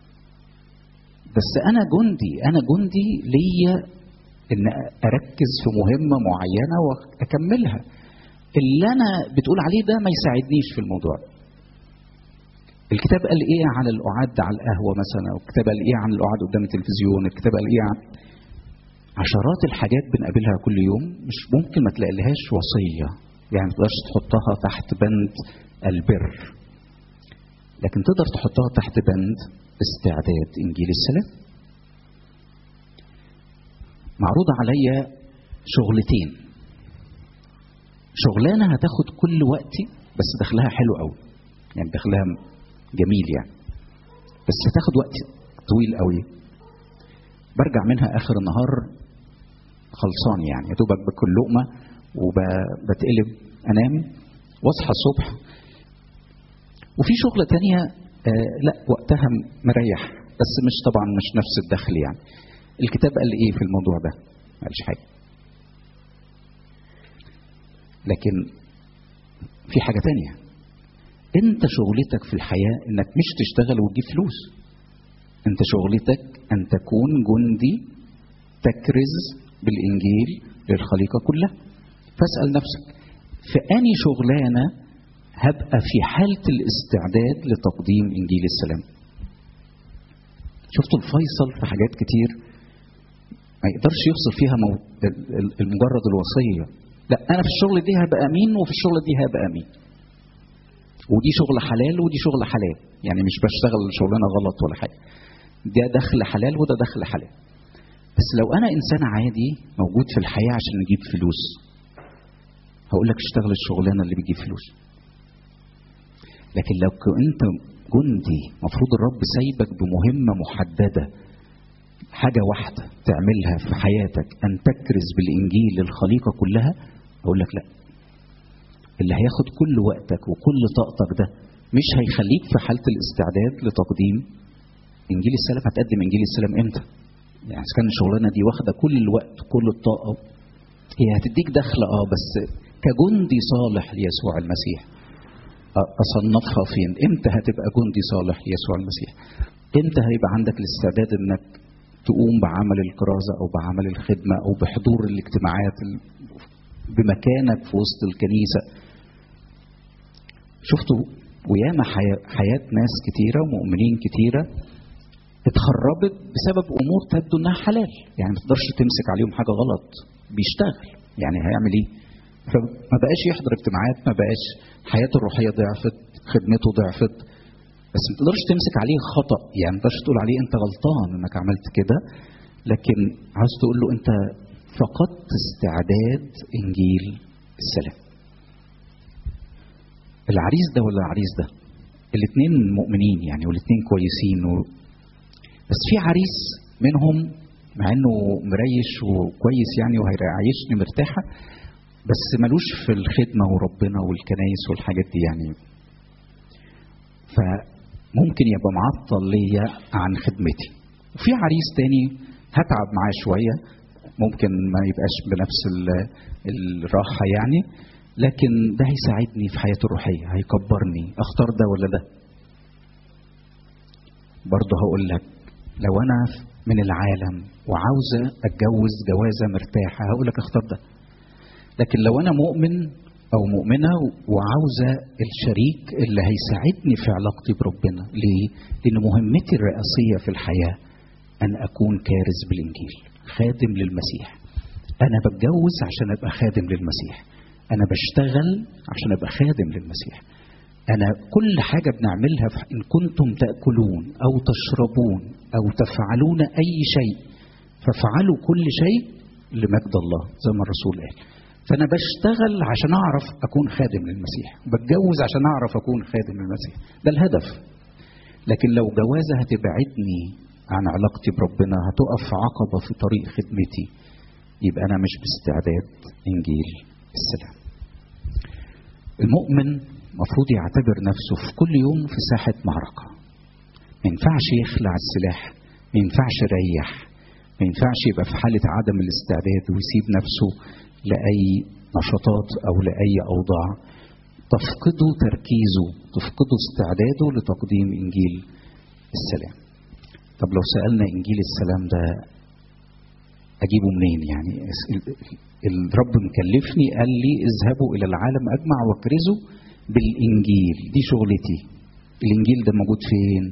بس أنا جندي أنا جندي ليا ان اركز في مهمه معينه واكملها اللي انا بتقول عليه ده ما يساعدنيش في الموضوع الكتاب قال ايه عن القعاد على القهوه مثلا الكتاب قال ايه عن القعاد قدام التلفزيون الكتاب قال ايه عن عشرات الحاجات بنقابلها كل يوم مش ممكن ما تلاقيلهاش وصيه يعني ما تقدرش تحطها تحت بند البر لكن تقدر تحطها تحت بند استعداد انجيل السلام معروض عليا شغلتين شغلانه هتاخد كل وقتي بس دخلها حلو قوي يعني دخلها جميل يعني بس هتاخد وقت طويل قوي برجع منها اخر النهار خلصان يعني يا دوبك باكل لقمه وبتقلب انام واصحى الصبح وفي شغله تانية آه لا وقتها مريح بس مش طبعا مش نفس الدخل يعني الكتاب قال ايه في الموضوع ده ما قالش حاجه لكن في حاجه تانية انت شغلتك في الحياه انك مش تشتغل وتجيب فلوس انت شغلتك ان تكون جندي تكرز بالانجيل للخليقه كلها فاسال نفسك في اني شغلانه هبقى في حاله الاستعداد لتقديم انجيل السلام شفتوا الفيصل في حاجات كتير ما يقدرش يفصل فيها مو... المجرد الوصيه لا انا في الشغل دي هبقى امين وفي الشغل دي هبقى امين ودي شغل حلال ودي شغل حلال يعني مش بشتغل شغلانه غلط ولا حاجه ده دخل حلال وده دخل حلال بس لو انا انسان عادي موجود في الحياه عشان نجيب فلوس هقول لك اشتغل الشغلانه اللي بتجيب فلوس لكن لو انت جندي مفروض الرب سايبك بمهمه محدده حاجة واحدة تعملها في حياتك أن تكرز بالإنجيل للخليقة كلها أقول لك لا اللي هياخد كل وقتك وكل طاقتك ده مش هيخليك في حالة الاستعداد لتقديم إنجيل السلام هتقدم إنجيل السلام إمتى؟ يعني إذا كان الشغلانة دي واخدة كل الوقت كل الطاقة هي هتديك دخل اه بس كجندي صالح ليسوع المسيح أصنفها فين؟ إمتى هتبقى جندي صالح ليسوع المسيح؟ إمتى هيبقى عندك الاستعداد إنك تقوم بعمل الكرازة أو بعمل الخدمة أو بحضور الاجتماعات بمكانك في وسط الكنيسة شفتوا وياما حياة ناس كتيرة ومؤمنين كتيرة اتخربت بسبب أمور تبدو إنها حلال يعني ما تقدرش تمسك عليهم حاجة غلط بيشتغل يعني هيعمل إيه فما بقاش يحضر اجتماعات ما بقاش حياته الروحية ضعفت خدمته ضعفت بس ما تقدرش تمسك عليه خطا يعني ما تقدرش تقول عليه انت غلطان انك عملت كده لكن عاوز تقول له انت فقدت استعداد انجيل السلام العريس ده ولا العريس ده الاثنين مؤمنين يعني والاثنين كويسين و... بس في عريس منهم مع انه مريش وكويس يعني وهيعيشني مرتاحه بس ملوش في الخدمه وربنا والكنايس والحاجات دي يعني فممكن يبقى معطل ليا عن خدمتي وفي عريس تاني هتعب معاه شويه ممكن ما يبقاش بنفس الراحه يعني لكن ده هيساعدني في حياتي الروحيه هيكبرني اختار ده ولا ده برضه هقول لك لو انا من العالم وعاوزه اتجوز جوازه مرتاحه هقول لك اختار ده لكن لو انا مؤمن او مؤمنه وعاوزه الشريك اللي هيساعدني في علاقتي بربنا ليه لان مهمتي الرئيسيه في الحياه ان اكون كارز بالانجيل خادم للمسيح انا بتجوز عشان ابقى خادم للمسيح انا بشتغل عشان ابقى خادم للمسيح انا كل حاجه بنعملها ان كنتم تاكلون او تشربون او تفعلون اي شيء فافعلوا كل شيء لمجد الله زي ما الرسول قال فانا بشتغل عشان اعرف اكون خادم للمسيح بتجوز عشان اعرف اكون خادم للمسيح ده الهدف لكن لو جوازه هتبعدني عن علاقتي بربنا هتقف عقبه في طريق خدمتي يبقى انا مش باستعداد انجيل السلام المؤمن المفروض يعتبر نفسه في كل يوم في ساحه معركه ما ينفعش يخلع السلاح ما ينفعش يريح ما ينفعش يبقى في حاله عدم الاستعداد ويسيب نفسه لاي نشاطات او لاي اوضاع تفقدوا تركيزه تفقدوا استعداده لتقديم انجيل السلام طب لو سالنا انجيل السلام ده اجيبه منين يعني الرب مكلفني قال لي اذهبوا الى العالم اجمع واكرزوا بالانجيل دي شغلتي الانجيل ده موجود فين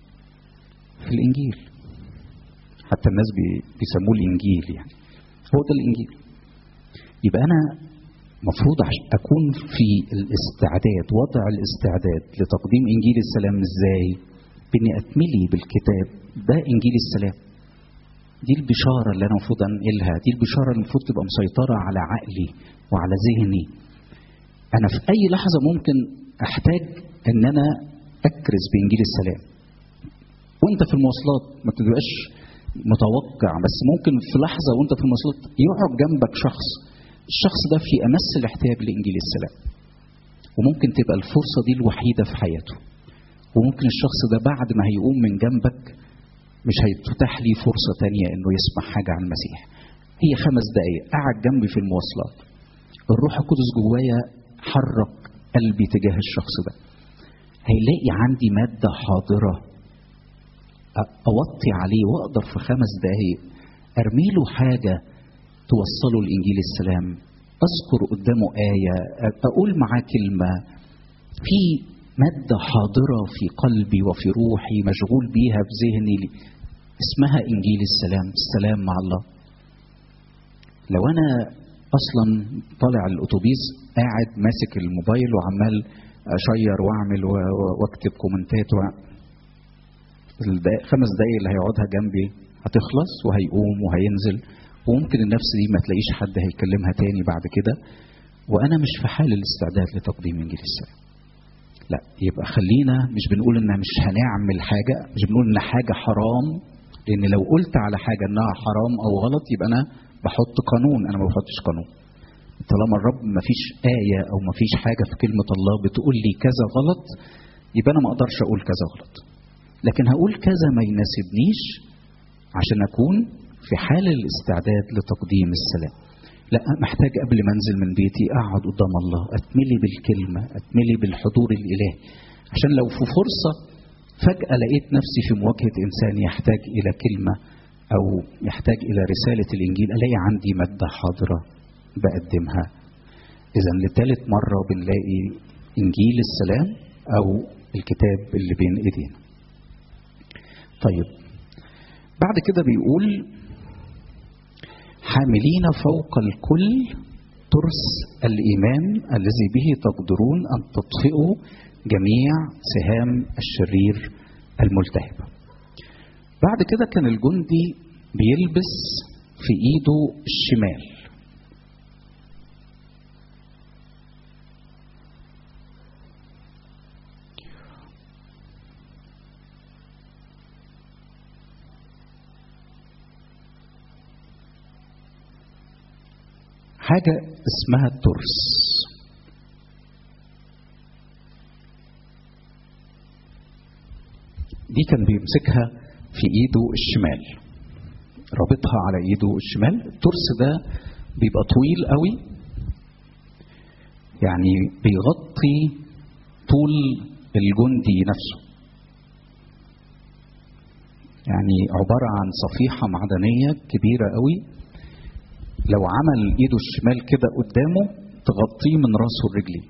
في الانجيل حتى الناس بيسموه الانجيل يعني هو ده الانجيل يبقى انا مفروض اكون في الاستعداد وضع الاستعداد لتقديم انجيل السلام ازاي باني اتملي بالكتاب ده انجيل السلام دي البشاره اللي انا المفروض انقلها دي البشاره اللي المفروض تبقى مسيطره على عقلي وعلى ذهني انا في اي لحظه ممكن احتاج ان انا اكرز بانجيل السلام وانت في المواصلات ما تبقاش متوقع بس ممكن في لحظه وانت في المواصلات يقعد جنبك شخص الشخص ده في امس الاحتياج لانجيل السلام وممكن تبقى الفرصه دي الوحيده في حياته وممكن الشخص ده بعد ما هيقوم من جنبك مش هيتفتح لي فرصه تانية انه يسمع حاجه عن المسيح هي خمس دقايق قعد جنبي في المواصلات الروح القدس جوايا حرك قلبي تجاه الشخص ده هيلاقي عندي ماده حاضره اوطي عليه واقدر في خمس دقايق ارمي له حاجه توصله لانجيل السلام اذكر قدامه ايه اقول معاه كلمه في ماده حاضره في قلبي وفي روحي مشغول بيها في ذهني اسمها انجيل السلام السلام مع الله لو انا اصلا طالع الاتوبيس قاعد ماسك الموبايل وعمال اشير واعمل واكتب كومنتات و... الخمس دقايق اللي هيقعدها جنبي هتخلص وهيقوم وهينزل وممكن النفس دي ما تلاقيش حد هيكلمها تاني بعد كده وانا مش في حال الاستعداد لتقديم انجيل السلام لا يبقى خلينا مش بنقول ان مش هنعمل حاجه مش بنقول ان حاجه حرام لان لو قلت على حاجه انها حرام او غلط يبقى انا بحط قانون انا ما بحطش قانون طالما الرب ما فيش آية أو ما فيش حاجة في كلمة الله بتقول لي كذا غلط يبقى أنا ما أقدرش أقول كذا غلط لكن هقول كذا ما يناسبنيش عشان أكون في حال الاستعداد لتقديم السلام لا محتاج قبل ما انزل من بيتي اقعد قدام الله اتملي بالكلمه اتملي بالحضور الالهي عشان لو في فرصه فجاه لقيت نفسي في مواجهه انسان يحتاج الى كلمه او يحتاج الى رساله الانجيل الاقي عندي ماده حاضره بقدمها اذا لثالث مره بنلاقي انجيل السلام او الكتاب اللي بين ايدينا طيب بعد كده بيقول حاملين فوق الكل ترس الايمان الذي به تقدرون ان تطفئوا جميع سهام الشرير الملتهبه بعد كده كان الجندي بيلبس في ايده الشمال حاجة اسمها الترس دي كان بيمسكها في ايده الشمال رابطها على ايده الشمال الترس ده بيبقى طويل قوي يعني بيغطي طول الجندي نفسه يعني عبارة عن صفيحة معدنية كبيرة قوي لو عمل ايده الشمال كده قدامه تغطيه من راسه لرجليه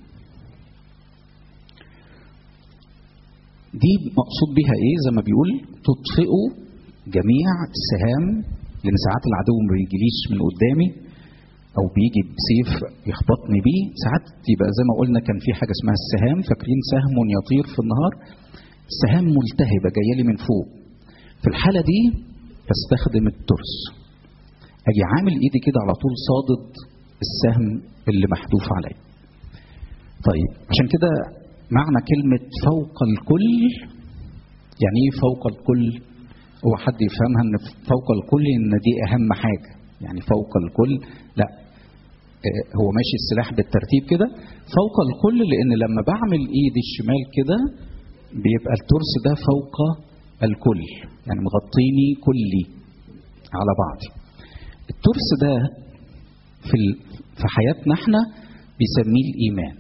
دي مقصود بيها ايه زي ما بيقول تطفئوا جميع السهام لان ساعات العدو ما بيجيليش من قدامي او بيجي بسيف يخبطني بيه ساعات يبقى زي ما قلنا كان في حاجه اسمها السهام فاكرين سهم يطير في النهار سهام ملتهبه جايه لي من فوق في الحاله دي بستخدم الترس اجي عامل ايدي كده على طول صادد السهم اللي محذوف عليا طيب عشان كده معنى كلمة فوق الكل يعني ايه فوق الكل هو حد يفهمها ان فوق الكل ان دي اهم حاجة يعني فوق الكل لا هو ماشي السلاح بالترتيب كده فوق الكل لان لما بعمل ايدي الشمال كده بيبقى الترس ده فوق الكل يعني مغطيني كلي على بعضي الترس ده في في حياتنا احنا بيسميه الايمان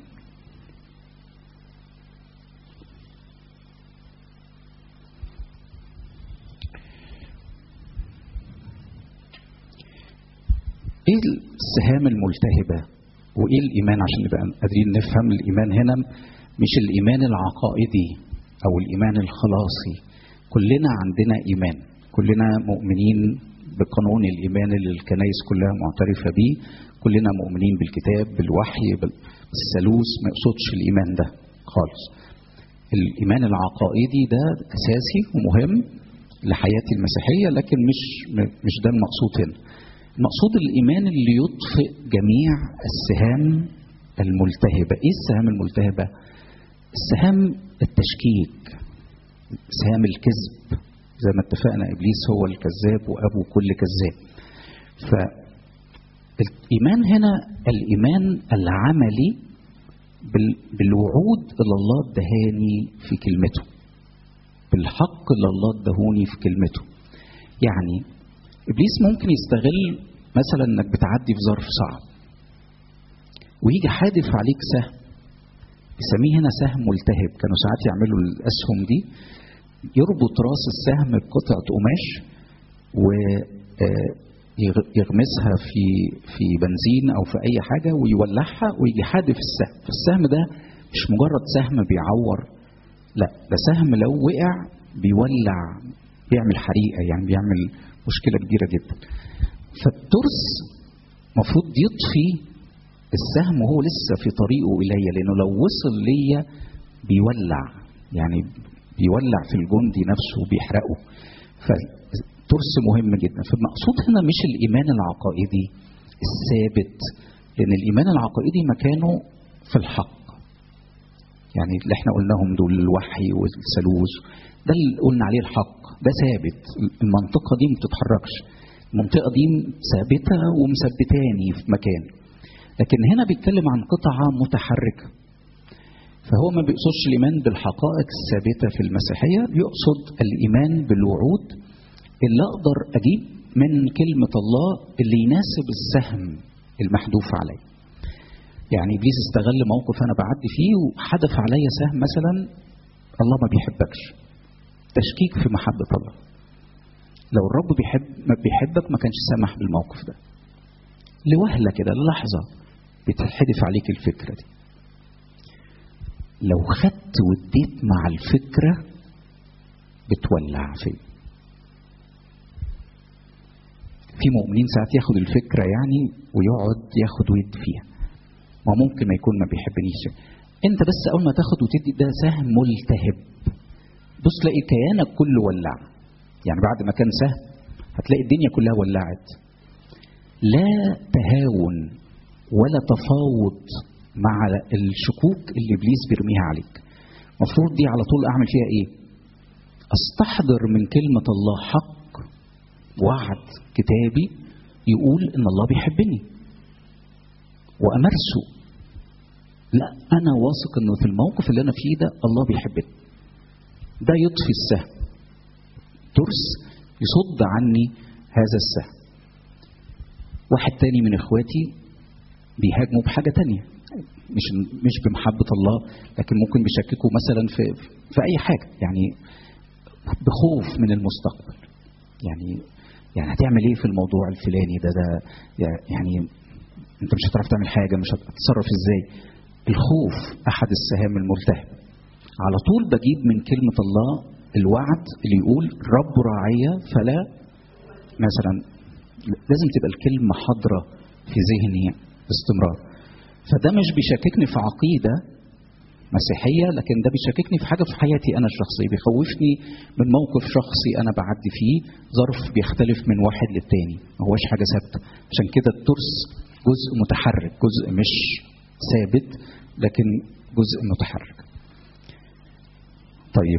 ايه السهام الملتهبه وايه الايمان عشان نبقى قادرين نفهم الايمان هنا مش الايمان العقائدي او الايمان الخلاصي كلنا عندنا ايمان كلنا مؤمنين بقانون الايمان اللي الكنائس كلها معترفه بيه كلنا مؤمنين بالكتاب بالوحي بالثالوث ما يقصدش الايمان ده خالص الايمان العقائدي ده اساسي ومهم لحياتي المسيحيه لكن مش مش ده المقصود هنا المقصود الايمان اللي يطفئ جميع السهام الملتهبه ايه السهام الملتهبه السهام التشكيك سهام الكذب زي ما اتفقنا ابليس هو الكذاب وابو كل كذاب فالايمان هنا الايمان العملي بالوعود اللي الله ادهاني في كلمته بالحق اللي الله ادهوني في كلمته يعني ابليس ممكن يستغل مثلا انك بتعدي في ظرف صعب ويجي حادف عليك سهم يسميه هنا سهم ملتهب كانوا ساعات يعملوا الاسهم دي يربط راس السهم بقطعه قماش و يغمسها في في بنزين او في اي حاجه ويولعها ويجي حادف السهم فالسهم ده مش مجرد سهم بيعور لا ده سهم لو وقع بيولع بيعمل حريقه يعني بيعمل مشكله كبيره جدا فالترس المفروض يطفي السهم وهو لسه في طريقه الي لانه لو وصل ليا بيولع يعني بيولع في الجندي نفسه وبيحرقه فالترس مهم جدا فالمقصود هنا مش الايمان العقائدي الثابت لان الايمان العقائدي مكانه في الحق يعني اللي احنا قلناهم دول الوحي والثالوث ده اللي قلنا عليه الحق ده ثابت المنطقه دي ما بتتحركش المنطقه دي ثابته ومثبتاني في مكان لكن هنا بيتكلم عن قطعه متحركه فهو ما بيقصدش الايمان بالحقائق الثابته في المسيحيه بيقصد الايمان بالوعود اللي اقدر اجيب من كلمه الله اللي يناسب السهم المحذوف عليه يعني ابليس استغل موقف انا بعدي فيه وحدف عليا سهم مثلا الله ما بيحبكش تشكيك في محبة الله لو الرب بيحب ما بيحبك ما كانش سمح بالموقف ده لوهلة كده للحظة بتحدف عليك الفكرة دي لو خدت واديت مع الفكرة بتولع فيه في مؤمنين ساعات ياخد الفكرة يعني ويقعد ياخد ويد فيها ما ممكن ما يكون ما بيحبنيش انت بس اول ما تاخد وتدي ده سهم ملتهب بص تلاقي كيانك كله ولع يعني بعد ما كان سهم هتلاقي الدنيا كلها ولعت لا تهاون ولا تفاوض مع الشكوك اللي ابليس بيرميها عليك المفروض دي على طول اعمل فيها ايه استحضر من كلمه الله حق وعد كتابي يقول ان الله بيحبني وامارسه لا انا واثق انه في الموقف اللي انا فيه ده الله بيحبني ده يطفي السهم الترس يصد عني هذا السهم واحد تاني من اخواتي بيهاجموا بحاجه تانية مش مش بمحبه الله لكن ممكن بيشككوا مثلا في في اي حاجه يعني بخوف من المستقبل يعني يعني هتعمل ايه في الموضوع الفلاني ده ده يعني انت مش هتعرف تعمل حاجه مش هتتصرف ازاي الخوف احد السهام الملتهب على طول بجيب من كلمه الله الوعد اللي يقول رب راعية فلا مثلا لازم تبقى الكلمة حاضرة في ذهني باستمرار فده مش بيشككني في عقيدة مسيحية لكن ده بيشككني في حاجة في حياتي أنا الشخصية بيخوفني من موقف شخصي أنا بعدي فيه ظرف بيختلف من واحد للتاني ما هوش حاجة ثابتة عشان كده الترس جزء متحرك جزء مش ثابت لكن جزء متحرك طيب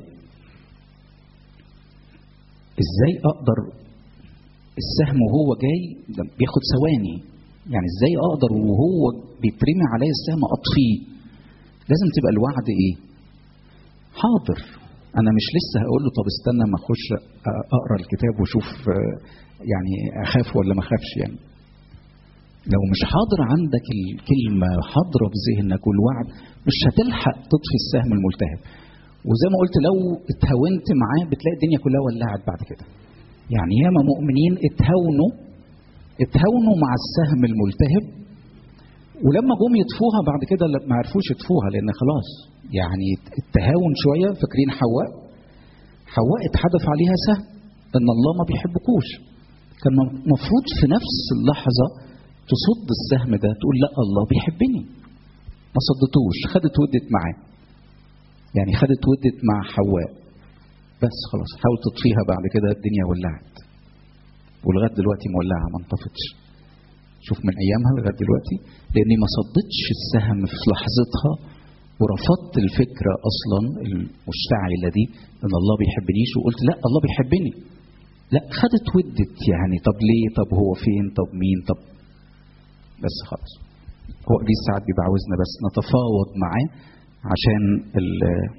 ازاي اقدر السهم وهو جاي بياخد ثواني يعني ازاي اقدر وهو بيترمي عليا السهم اطفيه لازم تبقى الوعد ايه حاضر انا مش لسه هقول له طب استنى ما اخش اقرا الكتاب واشوف يعني اخاف ولا ما اخافش يعني لو مش حاضر عندك الكلمة حاضرة بذهنك والوعد مش هتلحق تطفي السهم الملتهب وزي ما قلت لو اتهاونت معاه بتلاقي الدنيا كلها ولعت بعد كده يعني ياما مؤمنين اتهاونوا اتهاونوا مع السهم الملتهب ولما جم يطفوها بعد كده ما عرفوش يطفوها لان خلاص يعني التهاون شويه فاكرين حواء حواء اتحدف عليها سهم ان الله ما بيحبكوش كان المفروض في نفس اللحظه تصد السهم ده تقول لا الله بيحبني ما صدتوش خدت ودت معاه يعني خدت ودت مع حواء بس خلاص حاول تطفيها بعد كده الدنيا ولعت ولغايه دلوقتي مولعه ما انطفتش شوف من ايامها لغايه دلوقتي لاني ما صدتش السهم في لحظتها ورفضت الفكره اصلا المشتعله دي ان الله بيحبنيش وقلت لا الله بيحبني لا خدت ودت يعني طب ليه طب هو فين طب مين طب بس خلاص هو دي ساعات بيبقى عاوزنا بس نتفاوض معاه عشان ال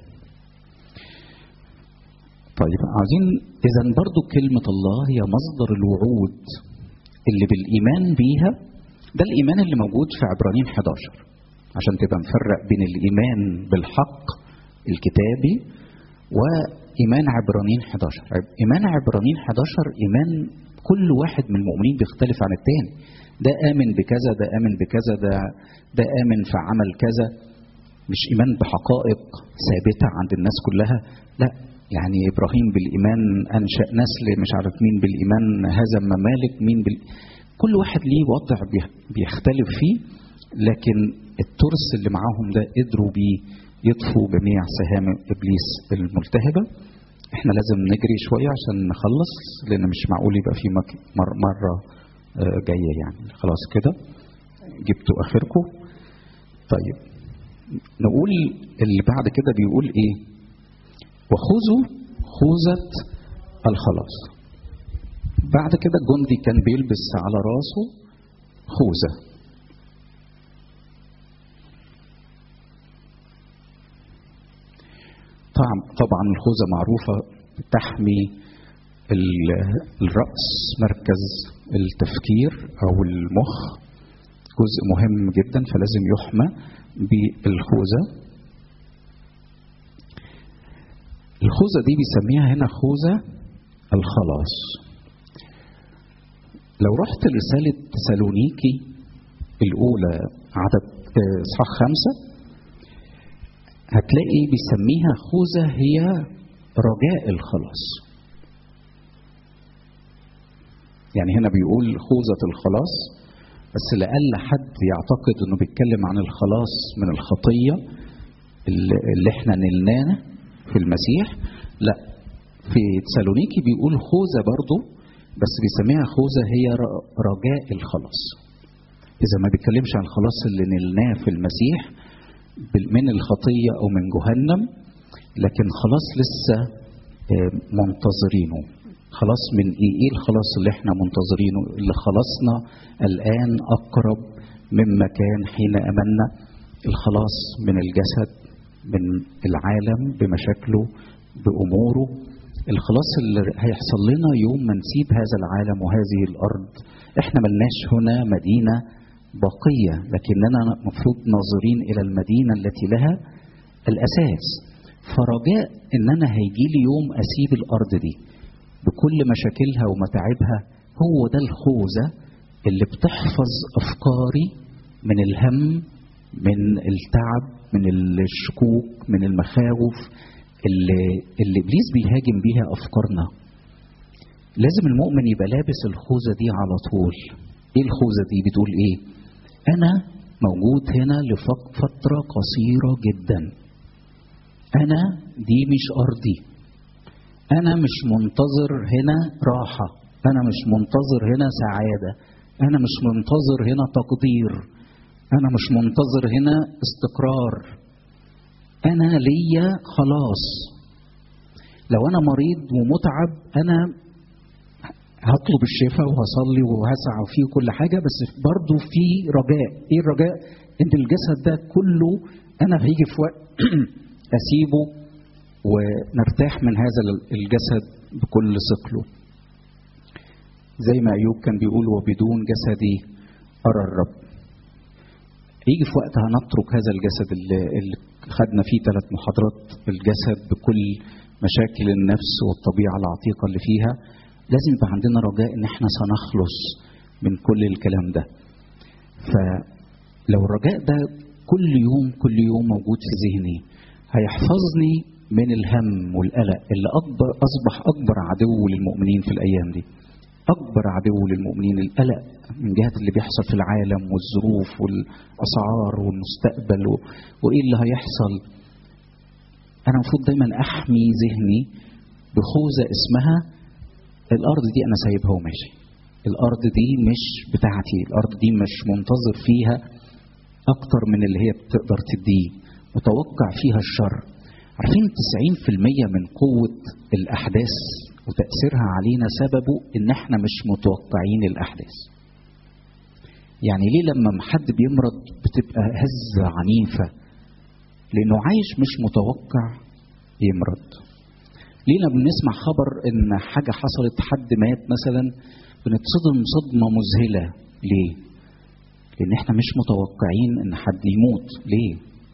طيب عايزين اذا برضو كلمة الله هي مصدر الوعود اللي بالإيمان بيها ده الإيمان اللي موجود في عبرانيين 11 عشان تبقى مفرق بين الإيمان بالحق الكتابي وإيمان عبرانيين 11 إيمان عبرانيين 11 إيمان كل واحد من المؤمنين بيختلف عن التاني ده آمن بكذا ده آمن بكذا ده ده آمن في عمل كذا مش إيمان بحقائق ثابتة عند الناس كلها لا يعني إبراهيم بالإيمان أنشأ نسل مش عارف مين بالإيمان هزم ممالك مين بال... كل واحد ليه وضع بيختلف فيه لكن الترس اللي معاهم ده قدروا بيه يطفوا جميع سهام إبليس الملتهبة احنا لازم نجري شوية عشان نخلص لأن مش معقول يبقى في مر مرة جاية يعني خلاص كده جبتوا آخركم طيب نقول اللي بعد كده بيقول ايه وخذوا خوذة الخلاص بعد كده الجندي كان بيلبس على راسه خوذة طبعا الخوذة معروفة تحمي الرأس مركز التفكير أو المخ جزء مهم جدا فلازم يحمى بالخوذة الخوذة دي بيسميها هنا خوذة الخلاص لو رحت لرسالة تسالونيكي الأولى عدد إصحاح خمسة هتلاقي بيسميها خوذة هي رجاء الخلاص يعني هنا بيقول خوذة الخلاص بس لأقل حد يعتقد انه بيتكلم عن الخلاص من الخطية اللي احنا نلناه في المسيح لا في تسالونيكي بيقول خوذة برضو بس بيسميها خوذة هي رجاء الخلاص إذا ما بيتكلمش عن الخلاص اللي نلناه في المسيح من الخطية أو من جهنم لكن خلاص لسه منتظرينه خلاص من ايه ايه الخلاص اللي احنا منتظرينه اللي خلصنا الان اقرب مما كان حين امنا الخلاص من الجسد من العالم بمشاكله باموره الخلاص اللي هيحصل لنا يوم ما نسيب هذا العالم وهذه الارض احنا ملناش هنا مدينه باقيه لكننا المفروض ناظرين الى المدينه التي لها الاساس فرجاء ان انا هيجي لي يوم اسيب الارض دي بكل مشاكلها ومتاعبها هو ده الخوذه اللي بتحفظ افكاري من الهم من التعب من الشكوك من المخاوف اللي, اللي ابليس بيهاجم بيها افكارنا لازم المؤمن يبقى لابس الخوذه دي على طول ايه الخوذه دي بتقول ايه انا موجود هنا لفتره قصيره جدا انا دي مش ارضي انا مش منتظر هنا راحه انا مش منتظر هنا سعاده انا مش منتظر هنا تقدير انا مش منتظر هنا استقرار انا ليا خلاص لو انا مريض ومتعب انا هطلب الشفاء وهصلي وهسعى فيه كل حاجة بس برضه في رجاء ايه الرجاء ان الجسد ده كله انا هيجي في وقت اسيبه ونرتاح من هذا الجسد بكل ثقله زي ما ايوب كان بيقول وبدون جسدي ارى الرب يجي في وقت هنترك هذا الجسد اللي, اللي خدنا فيه ثلاث محاضرات الجسد بكل مشاكل النفس والطبيعه العتيقه اللي فيها لازم يبقى عندنا رجاء ان احنا سنخلص من كل الكلام ده فلو الرجاء ده كل يوم كل يوم موجود في ذهني هيحفظني من الهم والقلق اللي اكبر اصبح اكبر عدو للمؤمنين في الايام دي اكبر عدو للمؤمنين القلق من جهه اللي بيحصل في العالم والظروف والاسعار والمستقبل و... وايه اللي هيحصل انا المفروض دايما احمي ذهني بخوذه اسمها الارض دي انا سايبها وماشي الارض دي مش بتاعتي الارض دي مش منتظر فيها اكتر من اللي هي بتقدر تديه متوقع فيها الشر عارفين 90% من قوة الأحداث وتأثيرها علينا سببه إن إحنا مش متوقعين الأحداث. يعني ليه لما حد بيمرض بتبقى هزة عنيفة؟ لأنه عايش مش متوقع يمرض. ليه لما بنسمع خبر إن حاجة حصلت حد مات مثلا بنتصدم صدمة مذهلة، ليه؟ لأن إحنا مش متوقعين إن حد يموت، ليه؟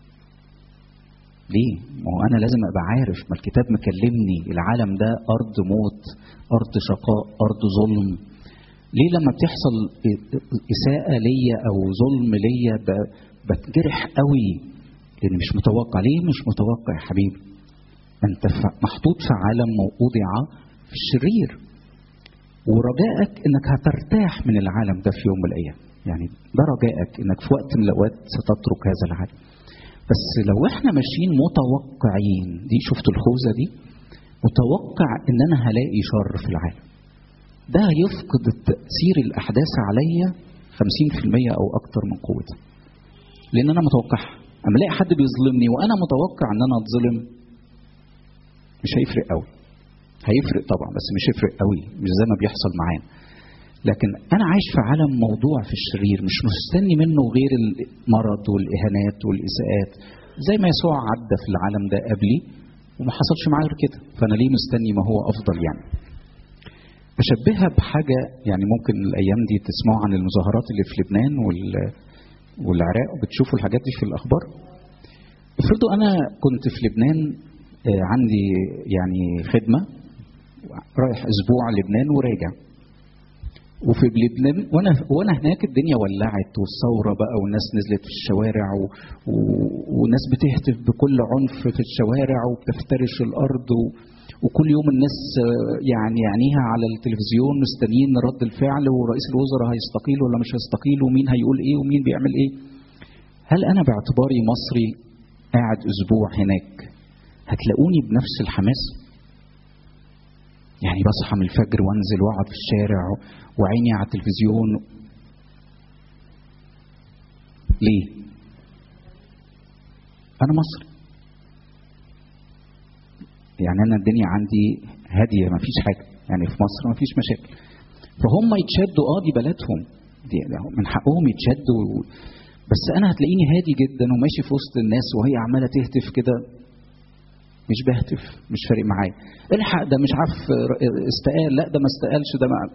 ليه؟ ما هو أنا لازم أبقى عارف ما الكتاب مكلمني العالم ده أرض موت، أرض شقاء، أرض ظلم. ليه لما بتحصل إساءة ليا أو ظلم ليا بتجرح قوي لأن مش متوقع، ليه مش متوقع يا حبيبي؟ أنت محطوط في عالم وضع في الشرير. ورجائك إنك هترتاح من العالم ده في يوم من الأيام. يعني ده رجائك إنك في وقت من الأوقات ستترك هذا العالم. بس لو احنا ماشيين متوقعين دي شفتوا الخوذه دي متوقع ان انا هلاقي شر في العالم ده هيفقد تاثير الاحداث عليا 50% او اكتر من قوتها لان انا متوقعها اما الاقي حد بيظلمني وانا متوقع ان انا اتظلم مش هيفرق قوي هيفرق طبعا بس مش هيفرق قوي مش زي ما بيحصل معانا لكن انا عايش في عالم موضوع في الشرير مش مستني منه غير المرض والاهانات والاساءات زي ما يسوع عدى في العالم ده قبلي وما حصلش معايا غير كده فانا ليه مستني ما هو افضل يعني بشبهها بحاجة يعني ممكن الأيام دي تسمعوا عن المظاهرات اللي في لبنان والعراق وبتشوفوا الحاجات دي في الأخبار افرضوا أنا كنت في لبنان عندي يعني خدمة رايح أسبوع لبنان وراجع وفي لبنان وانا وانا هناك الدنيا ولعت والثوره بقى والناس نزلت في الشوارع و... و... وناس بتهتف بكل عنف في الشوارع وبتفترش الارض و... وكل يوم الناس يعني يعنيها على التلفزيون مستنيين رد الفعل ورئيس الوزراء هيستقيل ولا مش هيستقيل ومين هيقول ايه ومين بيعمل ايه هل انا باعتباري مصري قاعد اسبوع هناك هتلاقوني بنفس الحماس يعني بصحى من الفجر وانزل واقعد في الشارع وعيني على التلفزيون ليه انا مصري يعني انا الدنيا عندي هاديه ما فيش حاجه يعني في مصر ما فيش مشاكل فهم يتشدوا اه دي بلدهم دي من حقهم يتشدوا بس انا هتلاقيني هادي جدا وماشي في وسط الناس وهي عماله تهتف كده مش بهتف مش فارق معايا الحق ده مش عارف استقال لا ده ما استقالش ده ما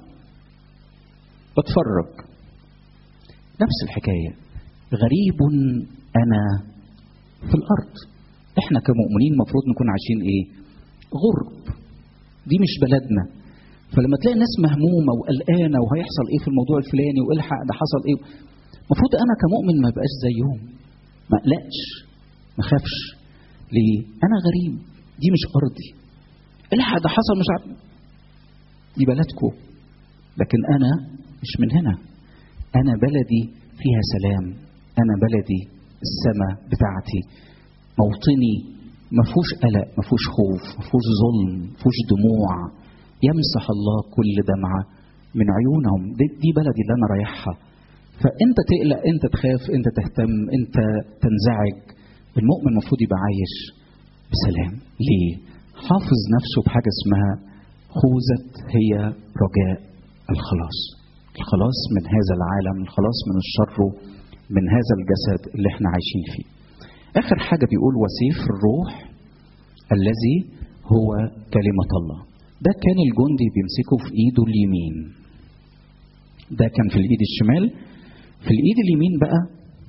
بتفرج نفس الحكايه غريب انا في الارض احنا كمؤمنين المفروض نكون عايشين ايه غرب دي مش بلدنا فلما تلاقي ناس مهمومه وقلقانه وهيحصل ايه في الموضوع الفلاني والحق ده حصل ايه المفروض انا كمؤمن ما بقاش زيهم ما اقلقش ما اخافش ليه انا غريب دي مش ارضي الحق ده حصل مش عارف دي بلدكم لكن انا مش من هنا انا بلدي فيها سلام انا بلدي السماء بتاعتي موطني ما فيهوش قلق ما فيهوش خوف ما فيهوش ظلم ما فيهوش دموع يمسح الله كل دمعة من عيونهم دي, دي بلدي اللي أنا رايحها فأنت تقلق أنت تخاف أنت تهتم أنت تنزعج المؤمن المفروض يبقى عايش بسلام ليه؟ حافظ نفسه بحاجة اسمها خوذة هي رجاء الخلاص الخلاص من هذا العالم الخلاص من الشر من هذا الجسد اللي احنا عايشين فيه آخر حاجة بيقول وسيف الروح الذي هو كلمة الله ده كان الجندي بيمسكه في ايده اليمين ده كان في الايد الشمال في الايد اليمين بقى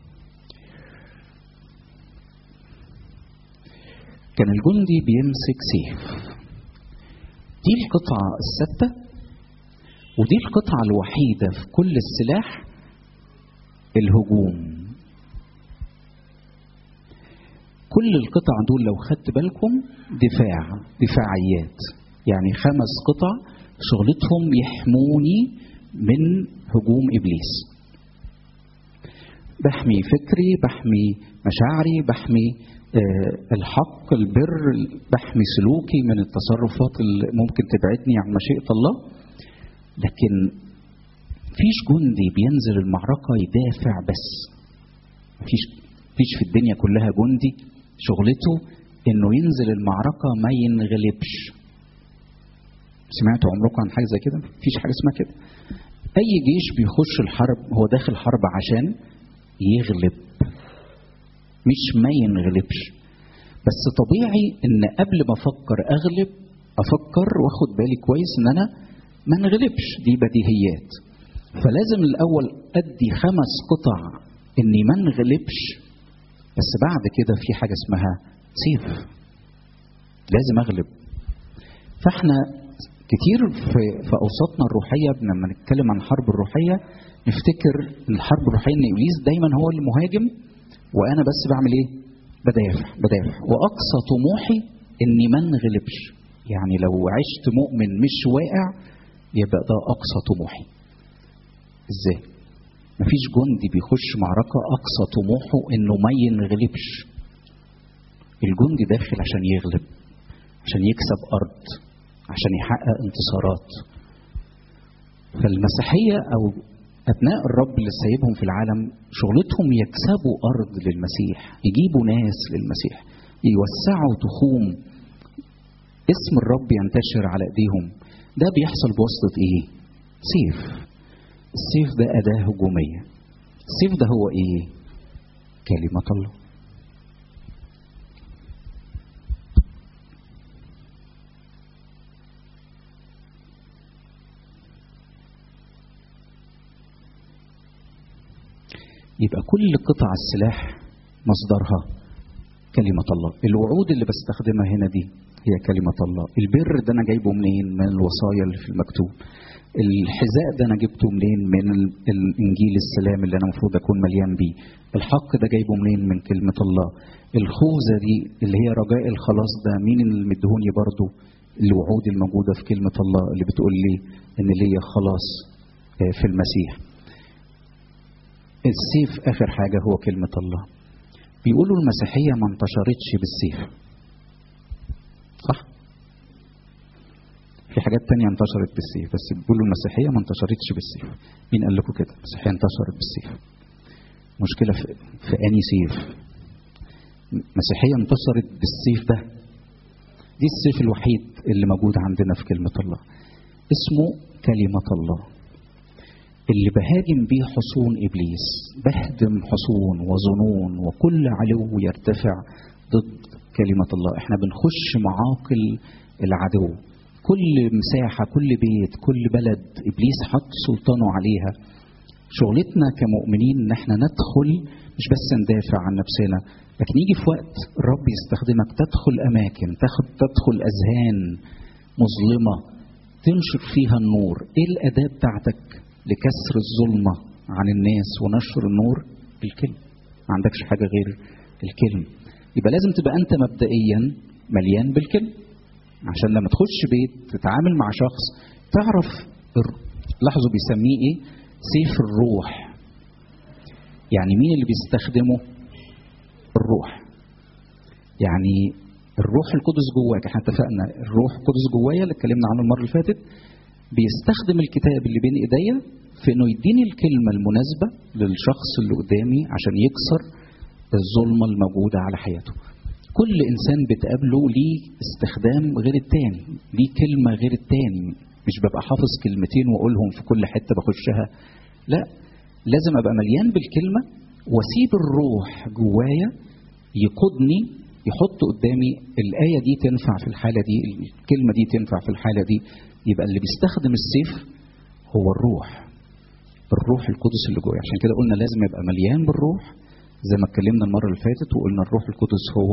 كان الجندي بيمسك سيف دي القطعة الستة ودي القطعة الوحيدة في كل السلاح الهجوم كل القطع دول لو خدت بالكم دفاع دفاعيات يعني خمس قطع شغلتهم يحموني من هجوم ابليس بحمي فكري بحمي مشاعري بحمي آه الحق البر بحمي سلوكي من التصرفات اللي ممكن تبعدني عن مشيئه الله لكن فيش جندي بينزل المعركه يدافع بس مفيش فيش في الدنيا كلها جندي شغلته انه ينزل المعركه ما ينغلبش سمعتوا عمركم عن حاجه زي كده مفيش حاجه اسمها كده اي جيش بيخش الحرب هو داخل حرب عشان يغلب مش ما ينغلبش بس طبيعي ان قبل ما افكر اغلب افكر واخد بالي كويس ان انا ما انغلبش دي بديهيات فلازم الاول ادي خمس قطع اني ما انغلبش بس بعد كده في حاجه اسمها سيف لازم اغلب فاحنا كتير في في اوساطنا الروحيه لما نتكلم عن الحرب الروحيه نفتكر ان الحرب الروحيه ان ابليس دايما هو المهاجم وانا بس بعمل ايه؟ بدافع بدافع واقصى طموحي اني ما انغلبش يعني لو عشت مؤمن مش واقع يبقى ده اقصى طموحي ازاي؟ مفيش جندي بيخش معركه اقصى طموحه انه ما ينغلبش الجندي داخل عشان يغلب عشان يكسب ارض عشان يحقق انتصارات فالمسيحية أو أبناء الرب اللي سايبهم في العالم شغلتهم يكسبوا أرض للمسيح يجيبوا ناس للمسيح يوسعوا تخوم اسم الرب ينتشر على ايديهم ده بيحصل بواسطة ايه؟ سيف السيف ده أداة هجومية السيف ده هو ايه؟ كلمة الله يبقى كل قطع السلاح مصدرها كلمة الله الوعود اللي بستخدمها هنا دي هي كلمة الله البر ده أنا جايبه منين من الوصايا اللي في المكتوب الحذاء ده أنا جبته منين من الإنجيل السلام اللي أنا المفروض أكون مليان بيه الحق ده جايبه منين من كلمة الله الخوذة دي اللي هي رجاء الخلاص ده مين اللي مدهوني برضو الوعود الموجودة في كلمة الله اللي بتقول لي إن ليا خلاص في المسيح السيف اخر حاجه هو كلمه الله بيقولوا المسيحيه ما انتشرتش بالسيف صح في حاجات تانية انتشرت بالسيف بس بيقولوا المسيحية ما انتشرتش بالسيف مين قال لكم كده المسيحية انتشرت بالسيف مشكلة في, في أني سيف المسيحية انتشرت بالسيف ده دي السيف الوحيد اللي موجود عندنا في كلمة الله اسمه كلمة الله اللي بهاجم بيه حصون ابليس بهدم حصون وظنون وكل علو يرتفع ضد كلمة الله احنا بنخش معاقل العدو كل مساحة كل بيت كل بلد إبليس حط سلطانه عليها شغلتنا كمؤمنين ان احنا ندخل مش بس ندافع عن نفسنا لكن يجي في وقت الرب يستخدمك تدخل اماكن تاخد تدخل اذهان مظلمه تنشر فيها النور ايه الاداه بتاعتك لكسر الظلمه عن الناس ونشر النور الكلمه ما عندكش حاجه غير الكلمه يبقى لازم تبقى انت مبدئيا مليان بالكلمه عشان لما تخش بيت تتعامل مع شخص تعرف لاحظوا بيسميه ايه سيف الروح يعني مين اللي بيستخدمه الروح يعني الروح القدس جواك احنا اتفقنا الروح القدس جوايا اللي اتكلمنا عنه المره اللي فاتت بيستخدم الكتاب اللي بين ايديا في انه يديني الكلمه المناسبه للشخص اللي قدامي عشان يكسر الظلمه الموجوده على حياته كل انسان بتقابله ليه استخدام غير التاني ليه كلمه غير التاني مش ببقى حافظ كلمتين واقولهم في كل حته بخشها لا لازم ابقى مليان بالكلمه واسيب الروح جوايا يقودني يحط قدامي الايه دي تنفع في الحاله دي الكلمه دي تنفع في الحاله دي يبقى اللي بيستخدم السيف هو الروح الروح القدس اللي جوايا عشان كده قلنا لازم يبقى مليان بالروح زي ما اتكلمنا المره اللي فاتت وقلنا الروح القدس هو